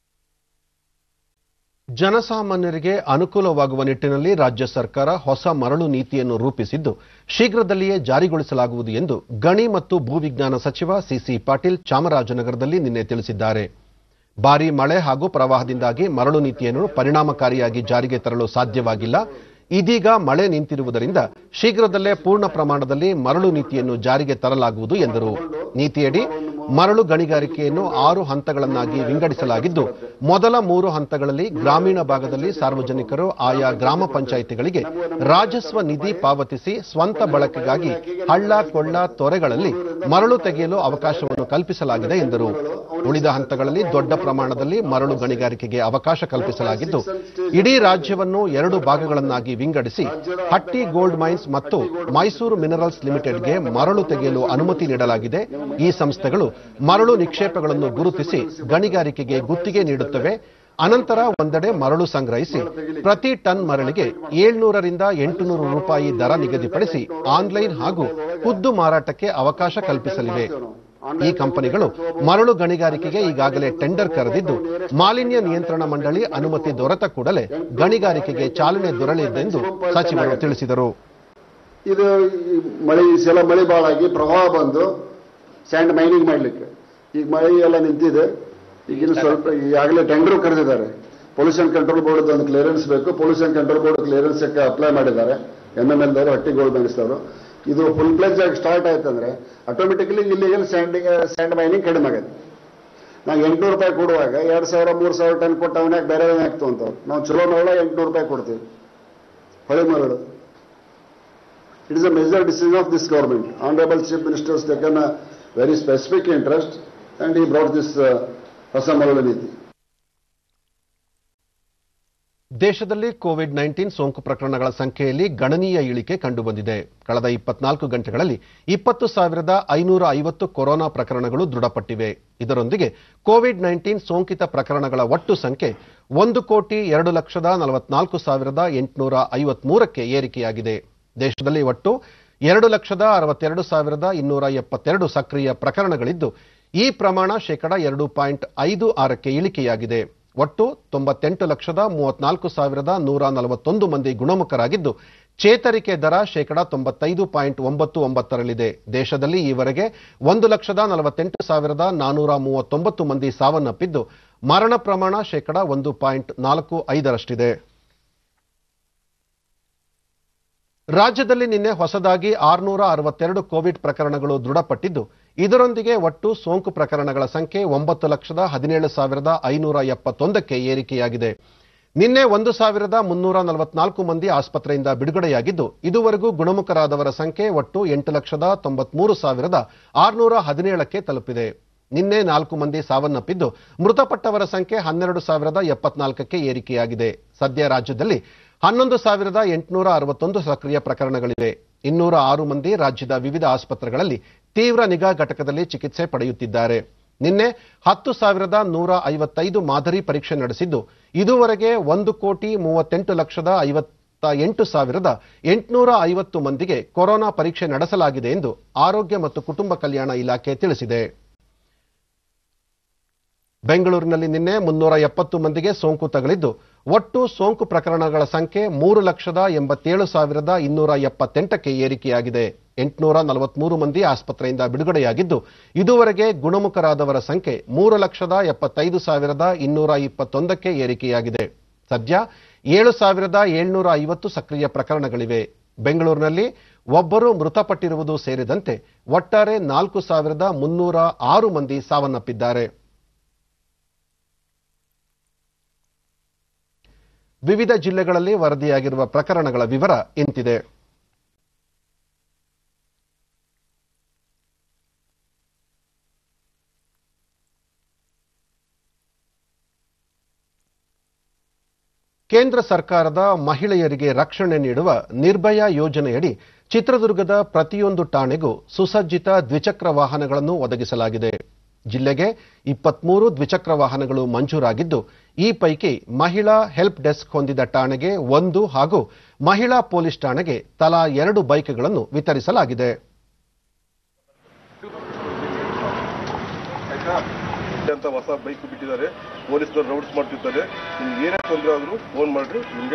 S1: ಜನಸಾಮಾನ್ಯರಿಗೆ ಅನುಕೂಲವಾಗುವ ನಿಟ್ಟಿನಲ್ಲಿ ರಾಜ್ಯ ಸರ್ಕಾರ ಹೊಸ ಮರಳು ನೀತಿಯನ್ನು ರೂಪಿಸಿದ್ದು ಶೀಘ್ರದಲ್ಲಿಯೇ ಜಾರಿಗೊಳಿಸಲಾಗುವುದು ಎಂದು ಗಣಿ ಮತ್ತು ಭೂವಿಜ್ಞಾನ ಸಚಿವ ಸಿಸಿ ಪಾಟೀಲ್ ಚಾಮರಾಜನಗರದಲ್ಲಿ ನಿನ್ನೆ ತಿಳಿಸಿದ್ದಾರೆ ಭಾರೀ ಮಳೆ ಹಾಗೂ ಪ್ರವಾಹದಿಂದಾಗಿ ಮರಳು ನೀತಿಯನ್ನು ಪರಿಣಾಮಕಾರಿಯಾಗಿ ಜಾರಿಗೆ ತರಲು ಸಾಧ್ಯವಾಗಿಲ್ಲ ಇದೀಗ ಮಳೆ ನಿಂತಿರುವುದರಿಂದ ಶೀಘ್ರದಲ್ಲೇ ಪೂರ್ಣ ಪ್ರಮಾಣದಲ್ಲಿ ಮರಳು ನೀತಿಯನ್ನು ಜಾರಿಗೆ ತರಲಾಗುವುದು ಎಂದರು ನೀತಿಯಡಿ ಮರಳು ಗಣಿಗಾರಿಕೆಯನ್ನು ಆರು ಹಂತಗಳನ್ನಾಗಿ ವಿಂಗಡಿಸಲಾಗಿದ್ದು ಮೊದಲ ಮೂರು ಹಂತಗಳಲ್ಲಿ ಗ್ರಾಮೀಣ ಭಾಗದಲ್ಲಿ ಸಾರ್ವಜನಿಕರು ಆಯಾ ಗ್ರಾಮ ಪಂಚಾಯಿತಿಗಳಿಗೆ ರಾಜಸ್ವ ನಿಧಿ ಪಾವತಿಸಿ ಸ್ವಂತ ಬಳಕೆಗಾಗಿ ಹಳ್ಳ ಕೊಳ್ಳ ತೊರೆಗಳಲ್ಲಿ ಮರಳು ತೆಗೆಯಲು ಅವಕಾಶವನ್ನು ಕಲ್ಪಿಸಲಾಗಿದೆ ಎಂದರು ಉಳಿದ ಹಂತಗಳಲ್ಲಿ ದೊಡ್ಡ ಪ್ರಮಾಣದಲ್ಲಿ ಮರಳು ಗಣಿಗಾರಿಕೆಗೆ ಅವಕಾಶ ಕಲ್ಪಿಸಲಾಗಿದ್ದು ಇಡೀ ರಾಜ್ಯವನ್ನು ಎರಡು ಭಾಗಗಳನ್ನಾಗಿ ವಿಂಗಡಿಸಿ ಹಟ್ಟಿ ಗೋಲ್ಡ್ ಮೈನ್ಸ್ ಮತ್ತು ಮೈಸೂರು ಮಿನರಲ್ಸ್ ಲಿಮಿಟೆಡ್ಗೆ ಮರಳು ತೆಗೆಯಲು ಅನುಮತಿ ನೀಡಲಾಗಿದೆ ಈ ಸಂಸ್ಥೆಗಳು ಮರಳು ನಿಕ್ಷೇಪಗಳನ್ನು ಗುರುತಿಸಿ ಗಣಿಗಾರಿಕೆಗೆ ಗುತ್ತಿಗೆ ನೀಡುತ್ತವೆ ಅನಂತರ ಒಂದೆಡೆ ಮರಳು ಸಂಗ್ರಹಿಸಿ ಪ್ರತಿ ಟನ್ ಮರಳಿಗೆ ಏಳ್ನೂರರಿಂದ ಎಂಟುನೂರು ರೂಪಾಯಿ ದರ ನಿಗದಿಪಡಿಸಿ ಆನ್ಲೈನ್ ಹಾಗೂ ಖುದ್ದು ಮಾರಾಟಕ್ಕೆ ಅವಕಾಶ ಕಲ್ಪಿಸಲಿವೆ ಈ ಕಂಪನಿಗಳು ಮರಳು ಗಣಿಗಾರಿಕೆಗೆ ಈಗಾಗಲೇ ಟೆಂಡರ್ ಕರೆದಿದ್ದು ಮಾಲಿನ್ಯ ನಿಯಂತ್ರಣ ಮಂಡಳಿ ಅನುಮತಿ ದೊರೆತ ಕೂಡಲೇ ಗಣಿಗಾರಿಕೆಗೆ ಚಾಲನೆ ದೊರೆಯಲಿದ್ದೆಂದು ಸಚಿವರು ತಿಳಿಸಿದರು
S9: ಇದು ಈ ಮಳೆ ಈ ಸಲ ಮಳೆ ಭಾಳಾಗಿ ಪ್ರವಾಹ ಬಂದು ಸ್ಯಾಂಡ್ ಮೈನಿಂಗ್ ಮಾಡಲಿಕ್ಕೆ ಈಗ ಮಳೆ ಎಲ್ಲ ನಿಂತಿದೆ ಈಗಿನ ಸ್ವಲ್ಪ ಈಗಾಗಲೇ ಟೆಂಡರ್ ಕರೆದಿದ್ದಾರೆ ಪೊಲ್ಯೂಷನ್ ಕಂಟ್ರೋಲ್ ಬೋರ್ಡ್ ಒಂದು ಕ್ಲಿಯರೆನ್ಸ್ ಬೇಕು pollution control board clearance apply ಮಾಡಿದ್ದಾರೆ ಎಮ್ ಎಮ್ ಎಲ್ ದವರು ಹಟ್ಟಿ ಗೋಲ್ಡ್ ಬ್ಯಾಂಕ್ಸ್ದವರು ಇದು ಫುಲ್ ಪ್ಲೇಜ್ ಆಗಿ ಸ್ಟಾರ್ಟ್ ಆಯ್ತಂದ್ರೆ automatically illegal sanding sand mining ಕಡಿಮೆ ಆಗುತ್ತೆ ನಾವು ಎಂಟ್ನೂರು ರೂಪಾಯಿ ಕೊಡುವಾಗ ಎರಡು ಸಾವಿರ ಮೂರು ಸಾವಿರ ಟನ್ ಕೊಟ್ಟು ಅವನ್ಯಾಕೆ ಬೇರೆ ಆಗ್ತು ಅಂತ ನಾವು ಚಲೋ ಮರಳ ಎಂಟ್ನೂರು ರೂಪಾಯಿ ಕೊಡ್ತೀವಿ ಹೊಳೆ ಮರಳು It is a major decision of this government. Honorable Chief Minister has taken a very specific interest and he brought this uh, Rasamala Niti.
S1: ದೇಶದಲ್ಲಿ ಕೋವಿಡ್ ನೈನ್ಟೀನ್ ಸೋಂಕು ಪ್ರಕರಣಗಳ ಸಂಖ್ಯೆಯಲ್ಲಿ ಗಣನೀಯ ಇಳಿಕೆ ಕಂಡುಬಂದಿದೆ ಕಳೆದ ಇಪ್ಪತ್ನಾಲ್ಕು ಗಂಟೆಗಳಲ್ಲಿ ಇಪ್ಪತ್ತು ಸಾವಿರದ ಐನೂರ ಐವತ್ತು ಕೊರೋನಾ ಪ್ರಕರಣಗಳು ದೃಢಪಟ್ಟಿವೆ ಇದರೊಂದಿಗೆ ಕೋವಿಡ್ ನೈನ್ಟೀನ್ ಸೋಂಕಿತ ಪ್ರಕರಣಗಳ ಒಟ್ಟು ಸಂಖ್ಯೆ ಒಂದು ಕೋಟಿ ಎರಡು ಲಕ್ಷದ ನಲವತ್ನಾಲ್ಕು ಸಾವಿರದ ಎಂಟುನೂರ ಐವತ್ಮೂರಕ್ಕೆ ಏರಿಕೆಯಾಗಿದೆ ದೇಶದಲ್ಲಿ ಒಟ್ಟು ಎರಡು ಲಕ್ಷದ ಅರವತ್ತೆರಡು ಸಾವಿರದ ಇನ್ನೂರ ಎಪ್ಪತ್ತೆರಡು ಸಕ್ರಿಯ ಪ್ರಕರಣಗಳಿದ್ದು ಈ ಪ್ರಮಾಣ ಶೇಕಡ ಎರಡು ಪಾಯಿಂಟ್ ಐದು ಆರಕ್ಕೆ ಇಳಿಕೆಯಾಗಿದೆ ಒಟ್ಟು ತೊಂಬತ್ತೆಂಟು ಲಕ್ಷದ ಮೂವತ್ನಾಲ್ಕು ಸಾವಿರದ ನೂರ ನಲವತ್ತೊಂದು ಮಂದಿ ಗುಣಮುಖರಾಗಿದ್ದು ಚೇತರಿಕೆ ದರ ಶೇಕಡ ತೊಂಬತ್ತೈದು ಪಾಯಿಂಟ್ ಒಂಬತ್ತು ಒಂಬತ್ತರಲ್ಲಿದೆ ದೇಶದಲ್ಲಿ ಈವರೆಗೆ ಒಂದು ಲಕ್ಷದ ನಲವತ್ತೆಂಟು ಸಾವಿರದ ನಾನೂರ ಮೂವತ್ತೊಂಬತ್ತು ಮಂದಿ ಸಾವನ್ನಪ್ಪಿದ್ದು ಮರಣ ಪ್ರಮಾಣ ಶೇಕಡ ಒಂದು ಪಾಯಿಂಟ್ ನಾಲ್ಕು ಐದರಷ್ಟಿದೆ ರಾಜ್ಯದಲ್ಲಿ ನಿನ್ನೆ ಹೊಸದಾಗಿ ಆರುನೂರ ಅರವತ್ತೆರಡು ಕೋವಿಡ್ ಪ್ರಕರಣಗಳು ದೃಢಪಟ್ಟಿದ್ದು ಇದರೊಂದಿಗೆ ಒಟ್ಟು ಸೋಂಕು ಪ್ರಕರಣಗಳ ಸಂಖ್ಯೆ ಒಂಬತ್ತು ಲಕ್ಷದ ಹದಿನೇಳು ಸಾವಿರದ ಐನೂರ ಎಪ್ಪತ್ತೊಂದಕ್ಕೆ ಏರಿಕೆಯಾಗಿದೆ ನಿನ್ನೆ ಒಂದು ಸಾವಿರದ ಮುನ್ನೂರ ನಲವತ್ನಾಲ್ಕು ಮಂದಿ ಆಸ್ಪತ್ರೆಯಿಂದ ಬಿಡುಗಡೆಯಾಗಿದ್ದು ಇದುವರೆಗೂ ಗುಣಮುಖರಾದವರ ಸಂಖ್ಯೆ ಒಟ್ಟು ಎಂಟು ಲಕ್ಷದ ತೊಂಬತ್ಮೂರು ಸಾವಿರದ ಆರುನೂರ ಹದಿನೇಳಕ್ಕೆ ತಲುಪಿದೆ ನಿನ್ನೆ ನಾಲ್ಕು ಮಂದಿ ಸಾವನ್ನಪ್ಪಿದ್ದು ಮೃತಪಟ್ಟವರ ಸಂಖ್ಯೆ ಹನ್ನೆರಡು ಸಾವಿರದ ಎಪ್ಪತ್ನಾಲ್ಕಕ್ಕೆ ಏರಿಕೆಯಾಗಿದೆ ಸದ್ಯ ರಾಜ್ಯದಲ್ಲಿ ಹನ್ನೊಂದು ಸಾವಿರದ ಎಂಟುನೂರ ಅರವತ್ತೊಂದು ಸಕ್ರಿಯ ಪ್ರಕರಣಗಳಿವೆ ಇನ್ನೂರ ಆರು ಮಂದಿ ರಾಜ್ಯದ ವಿವಿಧ ಆಸ್ಪತ್ರೆಗಳಲ್ಲಿ ತೀವ್ರ ನಿಗಾ ಘಟಕದಲ್ಲಿ ಚಿಕಿತ್ಸೆ ಪಡೆಯುತ್ತಿದ್ದಾರೆ ನಿನ್ನೆ ಹತ್ತು ಸಾವಿರದ ನೂರ ಐವತ್ತೈದು ಮಾದರಿ ಪರೀಕ್ಷೆ ನಡೆಸಿದ್ದು ಇದುವರೆಗೆ ಒಂದು ಕೋಟಿ ಮೂವತ್ತೆಂಟು ಲಕ್ಷದ ಐವತ್ತ ಎಂಟು ಸಾವಿರದ ಎಂಟುನೂರ ಐವತ್ತು ಮಂದಿಗೆ ಕೊರೋನಾ ಪರೀಕ್ಷೆ ನಡೆಸಲಾಗಿದೆ ಎಂದು ಆರೋಗ್ಯ ಮತ್ತು ಕುಟುಂಬ ಕಲ್ಯಾಣ ಇಲಾಖೆ ತಿಳಿಸಿದೆ ಬೆಂಗಳೂರಿನಲ್ಲಿ ನಿನ್ನೆ ಮುನ್ನೂರ ಎಪ್ಪತ್ತು ಮಂದಿಗೆ ಸೋಂಕು ತಗುಲಿದ್ದು ಒಟ್ಟು ಸೋಂಕು ಪ್ರಕರಣಗಳ ಸಂಖ್ಯೆ ಮೂರು ಲಕ್ಷದ ಎಂಬತ್ತೇಳು ಸಾವಿರದ ಇನ್ನೂರ ಎಪ್ಪತ್ತೆಂಟಕ್ಕೆ ಏರಿಕೆಯಾಗಿದೆ ಎಂಟುನೂರ ನಲವತ್ಮೂರು ಮಂದಿ ಆಸ್ಪತ್ರೆಯಿಂದ ಬಿಡುಗಡೆಯಾಗಿದ್ದು ಇದುವರೆಗೆ ಗುಣಮುಖರಾದವರ ಸಂಖ್ಯೆ ಮೂರು ಲಕ್ಷದ ಎಪ್ಪತ್ತೈದು ಸಾವಿರದ ಇನ್ನೂರ ಇಪ್ಪತ್ತೊಂದಕ್ಕೆ ಏರಿಕೆಯಾಗಿದೆ ಸದ್ಯ ಏಳು ಸಾವಿರದ ಏಳ್ನೂರ ಐವತ್ತು ಸಕ್ರಿಯ ಪ್ರಕರಣಗಳಿವೆ ಬೆಂಗಳೂರಿನಲ್ಲಿ ಒಬ್ಬರು ಮೃತಪಟ್ಟಿರುವುದು ಸೇರಿದಂತೆ ಒಟ್ಟಾರೆ ನಾಲ್ಕು ಸಾವಿರದ ಮುನ್ನೂರ ಆರು ಮಂದಿ ಸಾವನ್ನಪ್ಪಿದ್ದಾರೆ ವಿವಿಧ ಜಿಲ್ಲೆಗಳಲ್ಲಿ ವರದಿಯಾಗಿರುವ ಪ್ರಕರಣಗಳ ವಿವರ ಇಂತಿದೆ ಕೇಂದ್ರ ಸರ್ಕಾರದ ಮಹಿಳೆಯರಿಗೆ ರಕ್ಷಣೆ ನೀಡುವ ನಿರ್ಭಯ ಯೋಜನೆಯಡಿ ಚಿತ್ರದುರ್ಗದ ಪ್ರತಿಯೊಂದು ಠಾಣೆಗೂ ಸುಸಜ್ಜಿತ ದ್ವಿಚಕ್ರ ವಾಹನಗಳನ್ನು ಒದಗಿಸಲಾಗಿದೆ ಜಿಲ್ಲೆಗೆ ಇಪ್ಪತ್ಮೂರು ದ್ವಿಚಕ್ರ ವಾಹನಗಳು ಮಂಜೂರಾಗಿದ್ದು ಈ ಪೈಕಿ ಮಹಿಳಾ ಹೆಲ್ಪ್ ಡೆಸ್ಕ್ ಹೊಂದಿದ ಠಾಣೆಗೆ ಒಂದು ಹಾಗೂ ಮಹಿಳಾ ಪೊಲೀಸ್ ಠಾಣೆಗೆ ತಲಾ ಎರಡು ಬೈಕ್ಗಳನ್ನು ವಿತರಿಸಲಾಗಿದೆ
S10: ಅಂತ ಹೊಸ ಬೈಕ್ ಬಿಟ್ಟಿದ್ದಾರೆ ಪೊಲೀಸ್ನವ್ರು ರೌಡ್ಸ್ ಮಾಡ್ತಿರ್ತಾರೆ ನಿಮ್ಗೆ ಏನೇ ತೊಂದರೆ ಆದ್ರೂ ಫೋನ್ ಮಾಡ್ರಿ ನಿಮ್ಗೆ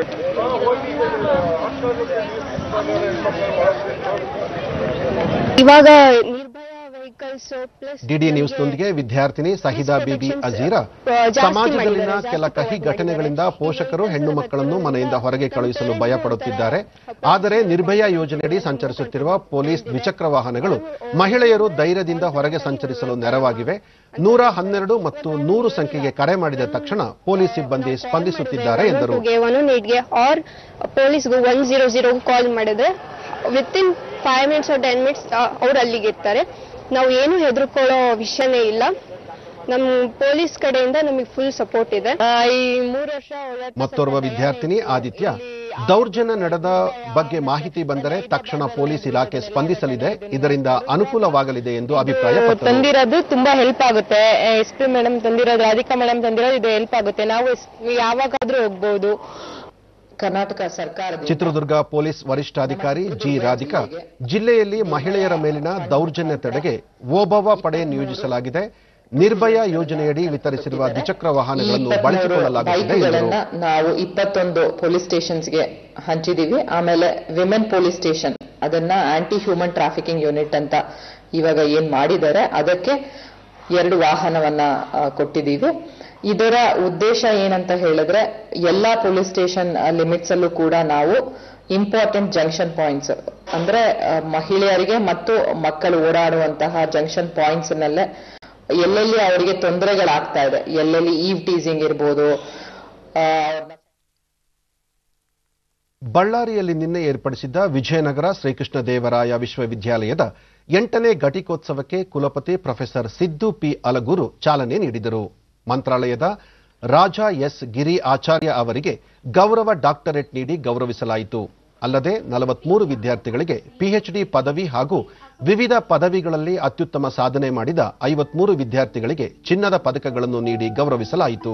S11: ಇವಾಗ ನಿರ್ಭಯ ವೆಹಿಕಲ್ಸ್ ಪ್ಲಸ್
S1: ಡಿಡಿ ನ್ಯೂಸ್ನೊಂದಿಗೆ ವಿದ್ಯಾರ್ಥಿನಿ ಸಹಿದಾ ಬಿಬಿ ಅಜೀರಾ ಸಮಾಜದಲ್ಲಿನ ಕೆಲ ಕಹಿ ಘಟನೆಗಳಿಂದ ಪೋಷಕರು ಹೆಣ್ಣು ಮಕ್ಕಳನ್ನು ಮನೆಯಿಂದ ಹೊರಗೆ ಕಳುಹಿಸಲು ಭಯಪಡುತ್ತಿದ್ದಾರೆ ಆದರೆ ನಿರ್ಭಯ ಯೋಜನೆಯಡಿ ಸಂಚರಿಸುತ್ತಿರುವ ಪೊಲೀಸ್ ದ್ವಿಚಕ್ರ ವಾಹನಗಳು ಮಹಿಳೆಯರು ಧೈರ್ಯದಿಂದ ಹೊರಗೆ ಸಂಚರಿಸಲು ನೆರವಾಗಿವೆ ನೂರ ಹನ್ನೆರಡು ಮತ್ತು ನೂರು ಸಂಖ್ಯೆಗೆ ಕರೆ ಮಾಡಿದ ತಕ್ಷಣ ಪೊಲೀಸ್ ಸಿಬ್ಬಂದಿ ಸ್ಪಂದಿಸುತ್ತಿದ್ದಾರೆ ಎಂದರು
S11: ಒನ್ ನೀಡ್ಗೆ ಆರ್ ಪೊಲೀಸ್ಗೂ ಒನ್ ಜೀರೋ ಜೀರೋ ಕಾಲ್ ಮಾಡಿದ್ರೆ within five minutes ten minutes ಅವ್ರು ಅಲ್ಲಿಗೆ ಇರ್ತಾರೆ ನಾವು ಏನು ಹೆದರ್ಕೊಳ್ಳೋ ವಿಷಯನೇ ಇಲ್ಲ ನಮ್ಮ ಪೊಲೀಸ್ ಕಡೆಯಿಂದ ನಮಗೆ ಫುಲ್ ಸಪೋರ್ಟ್ ಇದೆ ಆ, ಈ ಮೂರು ವರ್ಷ ಹೋರಾಟ
S1: ಮತ್ತೋರ್ವ ವಿದ್ಯಾರ್ಥಿನಿ ಆದಿತ್ಯ ದೌರ್ಜನ್ಯ ನಡೆದ ಬಗ್ಗೆ ಮಾಹಿತಿ ಬಂದರೆ ತಕ್ಷಣ ಪೊಲೀಸ್ ಇಲಾಖೆ ಸ್ಪಂದಿಸಲಿದೆ ಇದರಿಂದ ಅನುಕೂಲವಾಗಲಿದೆ ಎಂದು ಅಭಿಪ್ರಾಯಪಟ್ಟರು
S11: ತಂದಿರೋದು ತುಂಬಾ ಹೆಲ್ಪ್ ಆಗುತ್ತೆ ಎಸ್ ಪಿ ಮೇಡಮ್ ತಂದಿರೋದು ರಾಧಿಕಾ ಮೇಡಮ್ ತಂದಿರೋದು ಇದು ಹೆಲ್ಪ್ ಆಗುತ್ತೆ ನಾವು ಎಸ್- ಯಾವಾಗಾದ್ರೂ ಹೋಗ್ಬೋದು
S12: ಕರ್ನಾಟಕ ಸರ್ಕಾರ
S1: ಚಿತ್ರದುರ್ಗ ಪೊಲೀಸ್ ವರಿಷ್ಠಾಧಿಕಾರಿ ಜಿ ರಾಧಿಕಾ ಜಿಲ್ಲೆಯಲ್ಲಿ ಮಹಿಳೆಯರ ಮೇಲಿನ ದೌರ್ಜನ್ಯ ತಡೆಗೆ ಓಬವ್ವ ಪಡೆ ನಿಯೋಜಿಸಲಾಗಿದೆ ನಿರ್ಭಯ ಯೋಜನೆಯಡಿ ವಿತರಿಸಿರುವ ದ್ವಿಚಕ್ರ ವಾಹನಗಳನ್ನು ಬಳಸಿಕೊಳ್ಳಲಾಗುತ್ತಿದೆ ಎಂದರು
S12: ಬೈಕ್ಗಳನ್ನ ನಾವು ಇಪ್ಪತ್ತೊಂದು ಪೊಲೀಸ್ ಸ್ಟೇಷನ್ಸ್ಗೆ ಹಂಚಿದೀವಿ ಆಮೇಲೆ ವಿಮೆನ್ ಪೊಲೀಸ್ ಸ್ಟೇಷನ್ ಅದನ್ನ ಆಂಟಿ ಹ್ಯೂಮನ್ ಟ್ರಾಫಿಕಿಂಗ್ ಯೂನಿಟ್ ಅಂತ ಇವಾಗ ಏನ್ ಮಾಡಿದ್ದಾರೆ ಅದಕ್ಕೆ ಎರಡು ವಾಹನವನ್ನ ಆ, ಕೊಟ್ಟಿದ್ದೀವಿ ಇದರ ಉದ್ದೇಶ ಏನಂತ ಹೇಳಿದ್ರೆ ಎಲ್ಲಾ ಪೊಲೀಸ್ ಸ್ಟೇಷನ್ ಲಿಮಿಟ್ಸ್ ಅಲ್ಲೂ ಕೂಡ ನಾವು ಇಂಪಾರ್ಟೆಂಟ್ ಜಂಕ್ಷನ್ ಪಾಯಿಂಟ್ಸ್ ಅಂದ್ರೆ ಆ, ಮಹಿಳೆಯರಿಗೆ ಮತ್ತು ಮಕ್ಕಳು ಓಡಾಡುವಂತಹ ಜಂಕ್ಷನ್ ಪಾಯಿಂಟ್ಸ್ ನಲ್ಲೇ ಎಲ್ಲೆಲ್ಲಿ ಅವರಿಗೆ ತೊಂದರೆಗಳಾಗ್ತಾ ಇದೆ ಎಲ್ಲೆಲ್ಲಿ ಈವ್ ಟೀಸಿಂಗ್ ಇರ್ಬೋದು ಆ, ಅವ್ರ್ನ
S1: ಬಳ್ಳಾರಿಯಲ್ಲಿ ನಿನ್ನೆ ಏರ್ಪಡಿಸಿದ್ದ ವಿಜಯನಗರ ಶ್ರೀಕೃಷ್ಣ ದೇವರಾಯ ವಿಶ್ವವಿದ್ಯಾಲಯದ ಎಂಟನೇ ಘಟಿಕೋತ್ಸವಕ್ಕೆ ಕುಲಪತಿ ಪ್ರೊಫೆಸರ್ ಸಿದ್ದು ಪಿ ಅಲಗೂರು ಚಾಲನೆ ನೀಡಿದರು ಮಂತ್ರಾಲಯದ ರಾಜ ಎಸ್ ಗಿರಿ ಆಚಾರ್ಯ ಅವರಿಗೆ ಗೌರವ ಡಾಕ್ಟರೇಟ್ ನೀಡಿ ಗೌರವಿಸಲಾಯಿತು ಅಲ್ಲದೆ ನಲವತ್ಮೂರು ವಿದ್ಯಾರ್ಥಿಗಳಿಗೆ ಪಿಎಚ್ಡಿ ಪದವಿ ಹಾಗೂ ವಿವಿಧ ಪದವಿಗಳಲ್ಲಿ ಅತ್ಯುತ್ತಮ ಸಾಧನೆ ಮಾಡಿದ ಐವತ್ಮೂರು ವಿದ್ಯಾರ್ಥಿಗಳಿಗೆ ಚಿನ್ನದ ಪದಕಗಳನ್ನು ನೀಡಿ ಗೌರವಿಸಲಾಯಿತು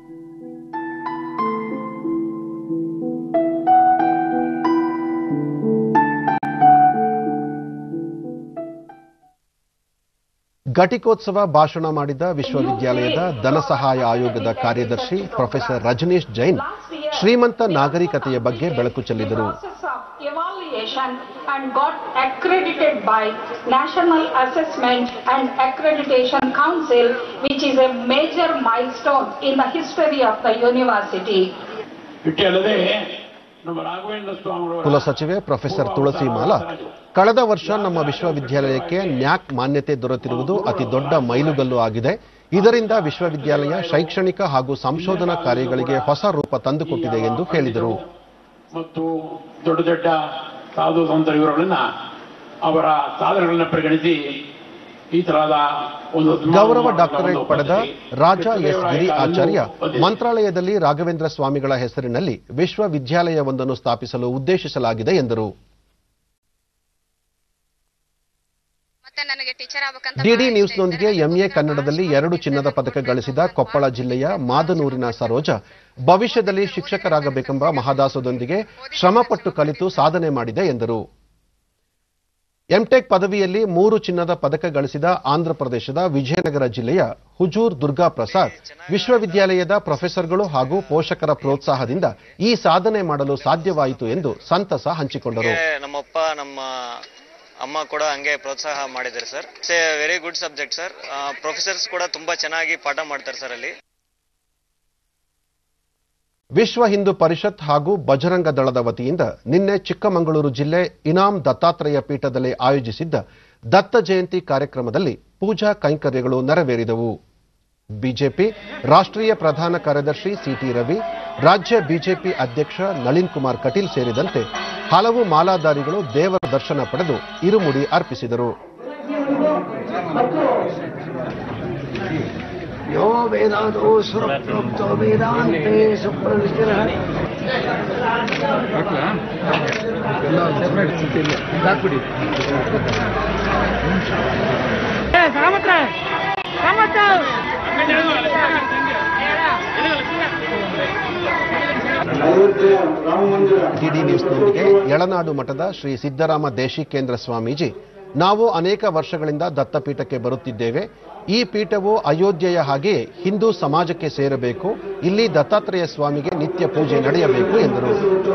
S1: ಘಟಿಕೋತ್ಸವ ಭಾಷಣ ಮಾಡಿದ ವಿಶ್ವವಿದ್ಯಾಲಯದ ಧನಸಹಾಯ ಆಯೋಗದ ಕಾರ್ಯದರ್ಶಿ ಪ್ರೊಫೆಸರ್ ರಜನೀಶ್ ಜೈನ್ ಶ್ರೀಮಂತ ನಾಗರಿಕತೆಯ ಬಗ್ಗೆ ಬೆಳಕು ಚೆಲ್ಲಿದರು
S13: process of evaluation and got accredited by National Assessment and Accreditation Council, which is a major milestone in the history of the university.
S14: ಇಷ್ಟೇ ಅಲ್ಲದೆ
S1: ಕುಲಸಚಿವೆ ಪ್ರೊಫೆಸರ್ ತುಳಸಿ ಮಾಲಾ ಕಳೆದ ವರ್ಷ ನಮ್ಮ ವಿಶ್ವವಿದ್ಯಾಲಯಕ್ಕೆ ನ್ಯಾಕ್ ಮಾನ್ಯತೆ ದೊರೆತಿರುವುದು ಅತಿ ದೊಡ್ಡ ಮೈಲುಗಲ್ಲು ಆಗಿದೆ ಇದರಿಂದ ವಿಶ್ವವಿದ್ಯಾಲಯ ಶೈಕ್ಷಣಿಕ ಹಾಗೂ ಸಂಶೋಧನಾ ಕಾರ್ಯಗಳಿಗೆ ಹೊಸ ರೂಪ ತಂದುಕೊಟ್ಟಿದೆ ಎಂದು ಹೇಳಿದರು
S14: ಮತ್ತು ದೊಡ್ಡ ದೊಡ್ಡ ಸಾಧು ಸಂತರ ಇವರುಗಳನ್ನ ಅವರ ಸಾಧನೆಗಳನ್ನ ಪರಿಗಣಿಸಿ ಈ ತರಹದ ಒಂದು
S1: ಗೌರವ ಡಾಕ್ಟರೇಟ್ ಪಡೆದ ರಾಜ ಎಸ್ ಗಿರಿ ಆಚಾರ್ಯ ಮಂತ್ರಾಲಯದಲ್ಲಿ ರಾಘವೇಂದ್ರ ಸ್ವಾಮಿಗಳ ಹೆಸರಿನಲ್ಲಿ ವಿಶ್ವವಿದ್ಯಾಲಯವೊಂದನ್ನು ಸ್ಥಾಪಿಸಲು ಉದ್ದೇಶಿಸಲಾಗಿದೆ ಎಂದರು ಡಿಡಿ ನ್ಯೂಸ್ನೊಂದಿಗೆ ಎಂಎ ಕನ್ನಡದಲ್ಲಿ ಎರಡು ಚಿನ್ನದ ಪದಕ ಗಳಿಸಿದ ಕೊಪ್ಪಳ ಜಿಲ್ಲೆಯ ಮಾದನೂರಿನ ಸರೋಜ ಭವಿಷ್ಯದಲ್ಲಿ ಶಿಕ್ಷಕರಾಗಬೇಕೆಂಬ ಮಹದಾಸದೊಂದಿಗೆ ಶ್ರಮಪಟ್ಟು ಕಲಿತು ಸಾಧನೆ ಮಾಡಿದೆ ಎಂದರು ಎಂಟೆಕ್ ಪದವಿಯಲ್ಲಿ ಮೂರು ಚಿನ್ನದ ಪದಕ ಗಳಿಸಿದ ಆಂಧ್ರಪ್ರದೇಶದ ವಿಜಯನಗರ ಜಿಲ್ಲೆಯ ಹುಜೂರ್ ದುರ್ಗಾ ಪ್ರಸಾದ್ ವಿಶ್ವವಿದ್ಯಾಲಯದ ಪ್ರೊಫೆಸರ್ಗಳು ಹಾಗೂ ಪೋಷಕರ ಪ್ರೋತ್ಸಾಹದಿಂದ ಈ ಸಾಧನೆ ಮಾಡಲು ಸಾಧ್ಯವಾಯಿತು ಎಂದು ಸಂತಸ ಹಂಚಿಕೊಂಡರು
S15: ನಮ್ಮಪ್ಪ ನಮ್ಮ ಅಮ್ಮ ಕೂಡ ಹಂಗೆ ಪ್ರೋತ್ಸಾಹ ಮಾಡಿದ್ದಾರೆ sir it's a very good subject sir professors ಕೂಡ ತುಂಬಾ ಚೆನ್ನಾಗಿ ಪಾಠ ಮಾಡ್ತಾರೆ ಸರ್ ಅಲ್ಲಿ
S1: ವಿಶ್ವ ಹಿಂದೂ ಪರಿಷತ್ ಹಾಗೂ ಬಜರಂಗ ದಳದ ವತಿಯಿಂದ ನಿನ್ನೆ ಚಿಕ್ಕಮಗಳೂರು ಜಿಲ್ಲೆ ಇನಾಂ ದತ್ತಾತ್ರೇಯ ಪೀಠದಲ್ಲಿ ಆಯೋಜಿಸಿದ್ದ ದತ್ತ ಜಯಂತಿ ಕಾರ್ಯಕ್ರಮದಲ್ಲಿ ಪೂಜಾ ಕೈಂಕರ್ಯಗಳು ನೆರವೇರಿದವು ಬಿಜೆಪಿ ರಾಷ್ಟ್ರೀಯ ಪ್ರಧಾನ ಕಾರ್ಯದರ್ಶಿ ಸಿಟಿ ರವಿ ರಾಜ್ಯ ಬಿಜೆಪಿ ಅಧ್ಯಕ್ಷ ನಳಿನ್ ಕುಮಾರ್ ಕಟೀಲ್ ಸೇರಿದಂತೆ ಹಲವು ಮಾಲಾಧಾರಿಗಳು ದೇವರ ದರ್ಶನ ಪಡೆದು ಇರುಮುಡಿ ಅರ್ಪಿಸಿದರು
S16: यो वेदादो सुरप्रोक्तो वेदान्ते सुप्रविष्टिरः
S1: ಡಿಡಿ ನ್ಯೂಸ್ನೊಂದಿಗೆ ಯಳನಾಡು ಮಠದ ಶ್ರೀ ಸಿದ್ದರಾಮ ದೇಶಿಕೇಂದ್ರ ಸ್ವಾಮೀಜಿ ನಾವು ಅನೇಕ ವರ್ಷಗಳಿಂದ ದತ್ತಪೀಠಕ್ಕೆ ಬರುತ್ತಿದ್ದೇವೆ ಈ ಪೀಠವು ಅಯೋಧ್ಯೆಯ ಹಾಗೆಯೇ ಹಿಂದೂ ಸಮಾಜಕ್ಕೆ ಸೇರಬೇಕು ಇಲ್ಲಿ ದತ್ತಾತ್ರೇಯ ಸ್ವಾಮಿಗೆ ನಿತ್ಯ ಪೂಜೆ ನಡೆಯಬೇಕು ಎಂದರು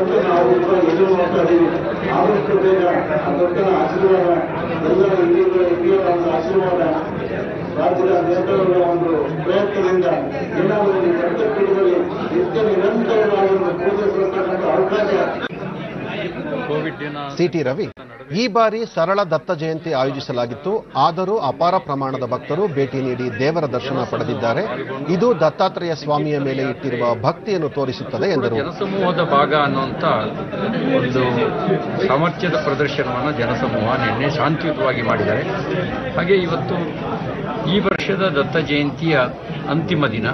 S17: ಆದಷ್ಟು ಬೇಗ ಆ ದೊಡ್ಡನ ಆಶೀರ್ವಾದ ಎಲ್ಲ ಹಿರಿಯರ ಹಿರಿಯರ ಒಂದು ಆಶೀರ್ವಾದ ರಾಜ್ಯದ ನೇತಾರರ ಒಂದು ಪ್ರಯತ್ನದಿಂದ ಏನಾದರೂ ಈ ದತ್ತಪೀಠದಲ್ಲಿ ನಿತ್ಯ ನಿರಂತರವಾಗಿ ಒಂದು ಪೂಜೆ ಸಲ್ಲಿಸತಕ್ಕಂಥ ಅವಕಾಶ
S1: ಸಿಟಿ ರವಿ ಈ ಬಾರಿ ಸರಳ ದತ್ತ ಜಯಂತಿ ಆಯೋಜಿಸಲಾಗಿತ್ತು ಆದರೂ ಅಪಾರ ಪ್ರಮಾಣದ ಭಕ್ತರು ಭೇಟಿ ನೀಡಿ ದೇವರ ದರ್ಶನ ಪಡೆದಿದ್ದಾರೆ ಇದು ದತ್ತಾತ್ರೇಯ ಸ್ವಾಮಿಯ ಮೇಲೆ ಇಟ್ಟಿರುವ ಭಕ್ತಿಯನ್ನು ತೋರಿಸುತ್ತದೆ ಎಂದರು
S18: ಜನಸಮೂಹದ ಭಾಗ ಅನ್ನುವಂಥ ಒಂದು ಸಾಮರ್ಥ್ಯದ ಪ್ರದರ್ಶನವನ್ನು ಜನಸಮೂಹ ನಿನ್ನೆ ಶಾಂತಿಯುತವಾಗಿ ಮಾಡಿದ್ದಾರೆ ಹಾಗೆ ಇವತ್ತು ಈ ವರ್ಷದ ದತ್ತ ಜಯಂತಿಯ ಅಂತಿಮ ದಿನ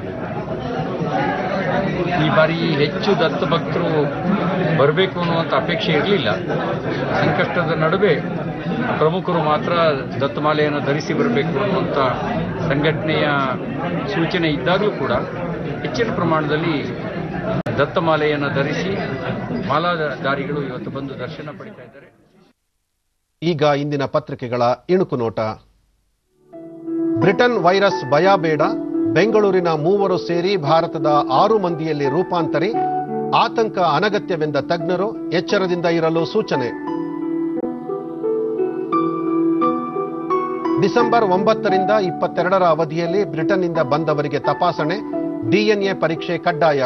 S18: ಈ ಬಾರಿ ಹೆಚ್ಚು ದತ್ತ ಭಕ್ತರು ಬರಬೇಕು ಅನ್ನುವಂಥ ಅಪೇಕ್ಷೆ ಇರಲಿಲ್ಲ ಸಂಕಷ್ಟದ ನಡುವೆ ಪ್ರಮುಖರು ಮಾತ್ರ ದತ್ತಮಾಲೆಯನ್ನು ಧರಿಸಿ ಬರಬೇಕು ಅನ್ನುವಂಥ ಸಂಘಟನೆಯ ಸೂಚನೆ ಇದ್ದಾಗಲೂ ಕೂಡ ಹೆಚ್ಚಿನ ಪ್ರಮಾಣದಲ್ಲಿ ದತ್ತಮಾಲೆಯನ್ನು ಧರಿಸಿ ಮಾಲಾಧಾರಿಗಳು ಇವತ್ತು ಬಂದು ದರ್ಶನ ಪಡಿತಾ ಇದ್ದಾರೆ
S1: ಈಗ ಇಂದಿನ ಪತ್ರಿಕೆಗಳ ಇಣುಕು ನೋಟ ಬ್ರಿಟನ್ ವೈರಸ್ ಭಯ ಬೇಡ ಬೆಂಗಳೂರಿನ ಮೂವರು ಸೇರಿ ಭಾರತದ ಆರು ಮಂದಿಯಲ್ಲಿ ರೂಪಾಂತರಿ ಆತಂಕ ಅನಗತ್ಯವೆಂದ ತಜ್ಞರು ಎಚ್ಚರದಿಂದ ಇರಲು ಸೂಚನೆ ಡಿಸೆಂಬರ್ ಒಂಬತ್ತರಿಂದ ಇಪ್ಪತ್ತೆರಡರ ಅವಧಿಯಲ್ಲಿ ಬ್ರಿಟನ್ನಿಂದ ಬಂದವರಿಗೆ ತಪಾಸಣೆ ಡಿಎನ್ಎ ಪರೀಕ್ಷೆ ಕಡ್ಡಾಯ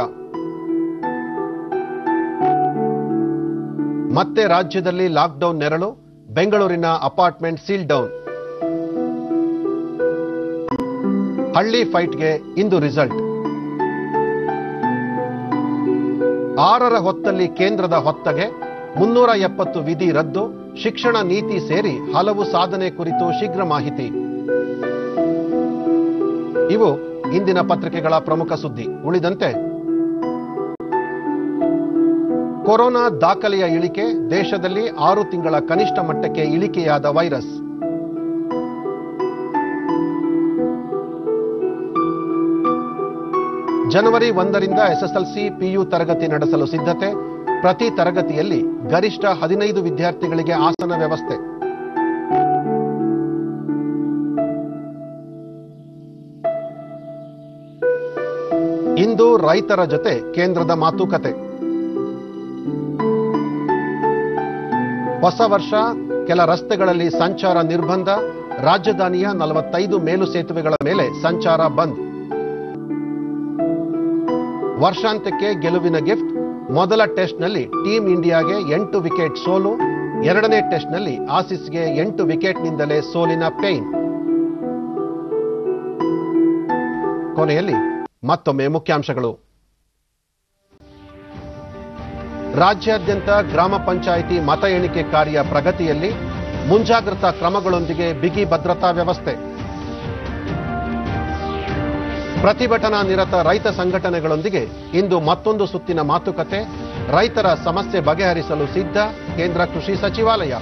S1: ಮತ್ತೆ ರಾಜ್ಯದಲ್ಲಿ ಲಾಕ್ಡೌನ್ ನೆರಳು ಬೆಂಗಳೂರಿನ ಅಪಾರ್ಟ್ಮೆಂಟ್ ಸೀಲ್ ಡೌನ್ ಹಳ್ಳಿ ಫೈಟ್ಗೆ ಇಂದು ರಿಸಲ್ಟ್ ಆರರ ಹೊತ್ತಲ್ಲಿ ಕೇಂದ್ರದ ಹೊತ್ತಗೆ ಮುನ್ನೂರ ಎಪ್ಪತ್ತು ವಿಧಿ ರದ್ದು ಶಿಕ್ಷಣ ನೀತಿ ಸೇರಿ ಹಲವು ಸಾಧನೆ ಕುರಿತು ಶೀಘ್ರ ಮಾಹಿತಿ ಇವು ಇಂದಿನ ಪತ್ರಿಕೆಗಳ ಪ್ರಮುಖ ಸುದ್ದಿ ಉಳಿದಂತೆ ಕೊರೋನಾ ದಾಖಲೆಯ ಇಳಿಕೆ ದೇಶದಲ್ಲಿ ಆರು ತಿಂಗಳ ಕನಿಷ್ಠ ಮಟ್ಟಕ್ಕೆ ಇಳಿಕೆಯಾದ ವೈರಸ್ ಜನವರಿ ಒಂದರಿಂದ ಎಸ್ಎಸ್ಎಲ್ಸಿ ಪಿಯು ತರಗತಿ ನಡೆಸಲು ಸಿದ್ಧತೆ ಪ್ರತಿ ತರಗತಿಯಲ್ಲಿ ಗರಿಷ್ಠ ಹದಿನೈದು ವಿದ್ಯಾರ್ಥಿಗಳಿಗೆ ಆಸನ ವ್ಯವಸ್ಥೆ ಇಂದು ರೈತರ ಜೊತೆ ಕೇಂದ್ರದ ಮಾತುಕತೆ ಹೊಸ ವರ್ಷ ಕೆಲ ರಸ್ತೆಗಳಲ್ಲಿ ಸಂಚಾರ ನಿರ್ಬಂಧ ರಾಜಧಾನಿಯ ನಲವತ್ತೈದು ಮೇಲು ಸೇತುವೆಗಳ ಮೇಲೆ ಸಂಚಾರ ಬಂದ್ ವರ್ಷಾಂತ್ಯಕ್ಕೆ ಗೆಲುವಿನ ಗಿಫ್ಟ್ ಮೊದಲ ಟೆಸ್ಟ್ನಲ್ಲಿ ಟೀಂ ಇಂಡಿಯಾಗೆ ಎಂಟು ವಿಕೆಟ್ ಸೋಲು ಎರಡನೇ ಟೆಸ್ಟ್ನಲ್ಲಿ ಆಸೀಸ್ಗೆ ಎಂಟು ವಿಕೆಟ್ನಿಂದಲೇ ಸೋಲಿನ ಪೇನ್ ಕೊನೆಯಲ್ಲಿ ಮತ್ತೊಮ್ಮೆ ಮುಖ್ಯಾಂಶಗಳು ರಾಜ್ಯಾದ್ಯಂತ ಗ್ರಾಮ ಪಂಚಾಯಿತಿ ಮತ ಎಣಿಕೆ ಕಾರ್ಯ ಪ್ರಗತಿಯಲ್ಲಿ ಮುಂಜಾಗ್ರತಾ ಕ್ರಮಗಳೊಂದಿಗೆ ಬಿಗಿ ಭದ್ರತಾ ವ್ಯವಸ್ಥೆ ಪ್ರತಿಭಟನಾ ನಿರತ ರೈತ ಸಂಘಟನೆಗಳೊಂದಿಗೆ ಇಂದು ಮತ್ತೊಂದು ಸುತ್ತಿನ ಮಾತುಕತೆ ರೈತರ ಸಮಸ್ಯೆ ಬಗೆಹರಿಸಲು ಸಿದ್ಧ ಕೇಂದ್ರ ಕೃಷಿ ಸಚಿವಾಲಯ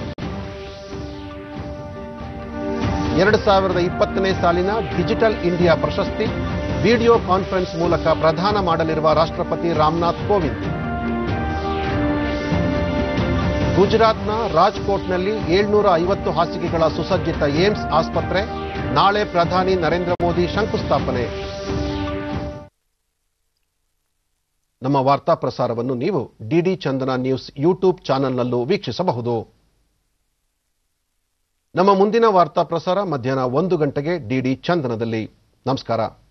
S1: ಎರಡು ಸಾವಿರದ ಇಪ್ಪತ್ತನೇ ಸಾಲಿನ ಡಿಜಿಟಲ್ ಇಂಡಿಯಾ ಪ್ರಶಸ್ತಿ ವಿಡಿಯೋ ಕಾನ್ಫರೆನ್ಸ್ ಮೂಲಕ ಪ್ರದಾನ ಮಾಡಲಿರುವ ರಾಷ್ಟ್ರಪತಿ ರಾಮನಾಥ್ ಕೋವಿಂದ್ ಗುಜರಾತ್ನ ರಾಜ್ಕೋಟ್ನಲ್ಲಿ ಏಳ್ನೂರ ಐವತ್ತು ಹಾಸಿಗೆಗಳ ಸುಸಜ್ಜಿತ ಏಮ್ಸ್ ಆಸ್ಪತ್ರೆ ನಾಳೆ ಪ್ರಧಾನಿ ನರೇಂದ್ರ ಮೋದಿ ಶಂಕುಸ್ಥಾಪನೆ ನಮ್ಮ ವಾರ್ತಾ ಪ್ರಸಾರವನ್ನು ನೀವು ಡಿಡಿ ಚಂದನ ನ್ಯೂಸ್ ಯೂಟ್ಯೂಬ್ ಚಾನೆಲ್ನಲ್ಲೂ ವೀಕ್ಷಿಸಬಹುದು ನಮ್ಮ ಮುಂದಿನ ವಾರ್ತಾ ಪ್ರಸಾರ ಮಧ್ಯಾಹ್ನ ಒಂದು ಗಂಟೆಗೆ ಡಿಡಿ ಚಂದನದಲ್ಲಿ ನಮಸ್ಕಾರ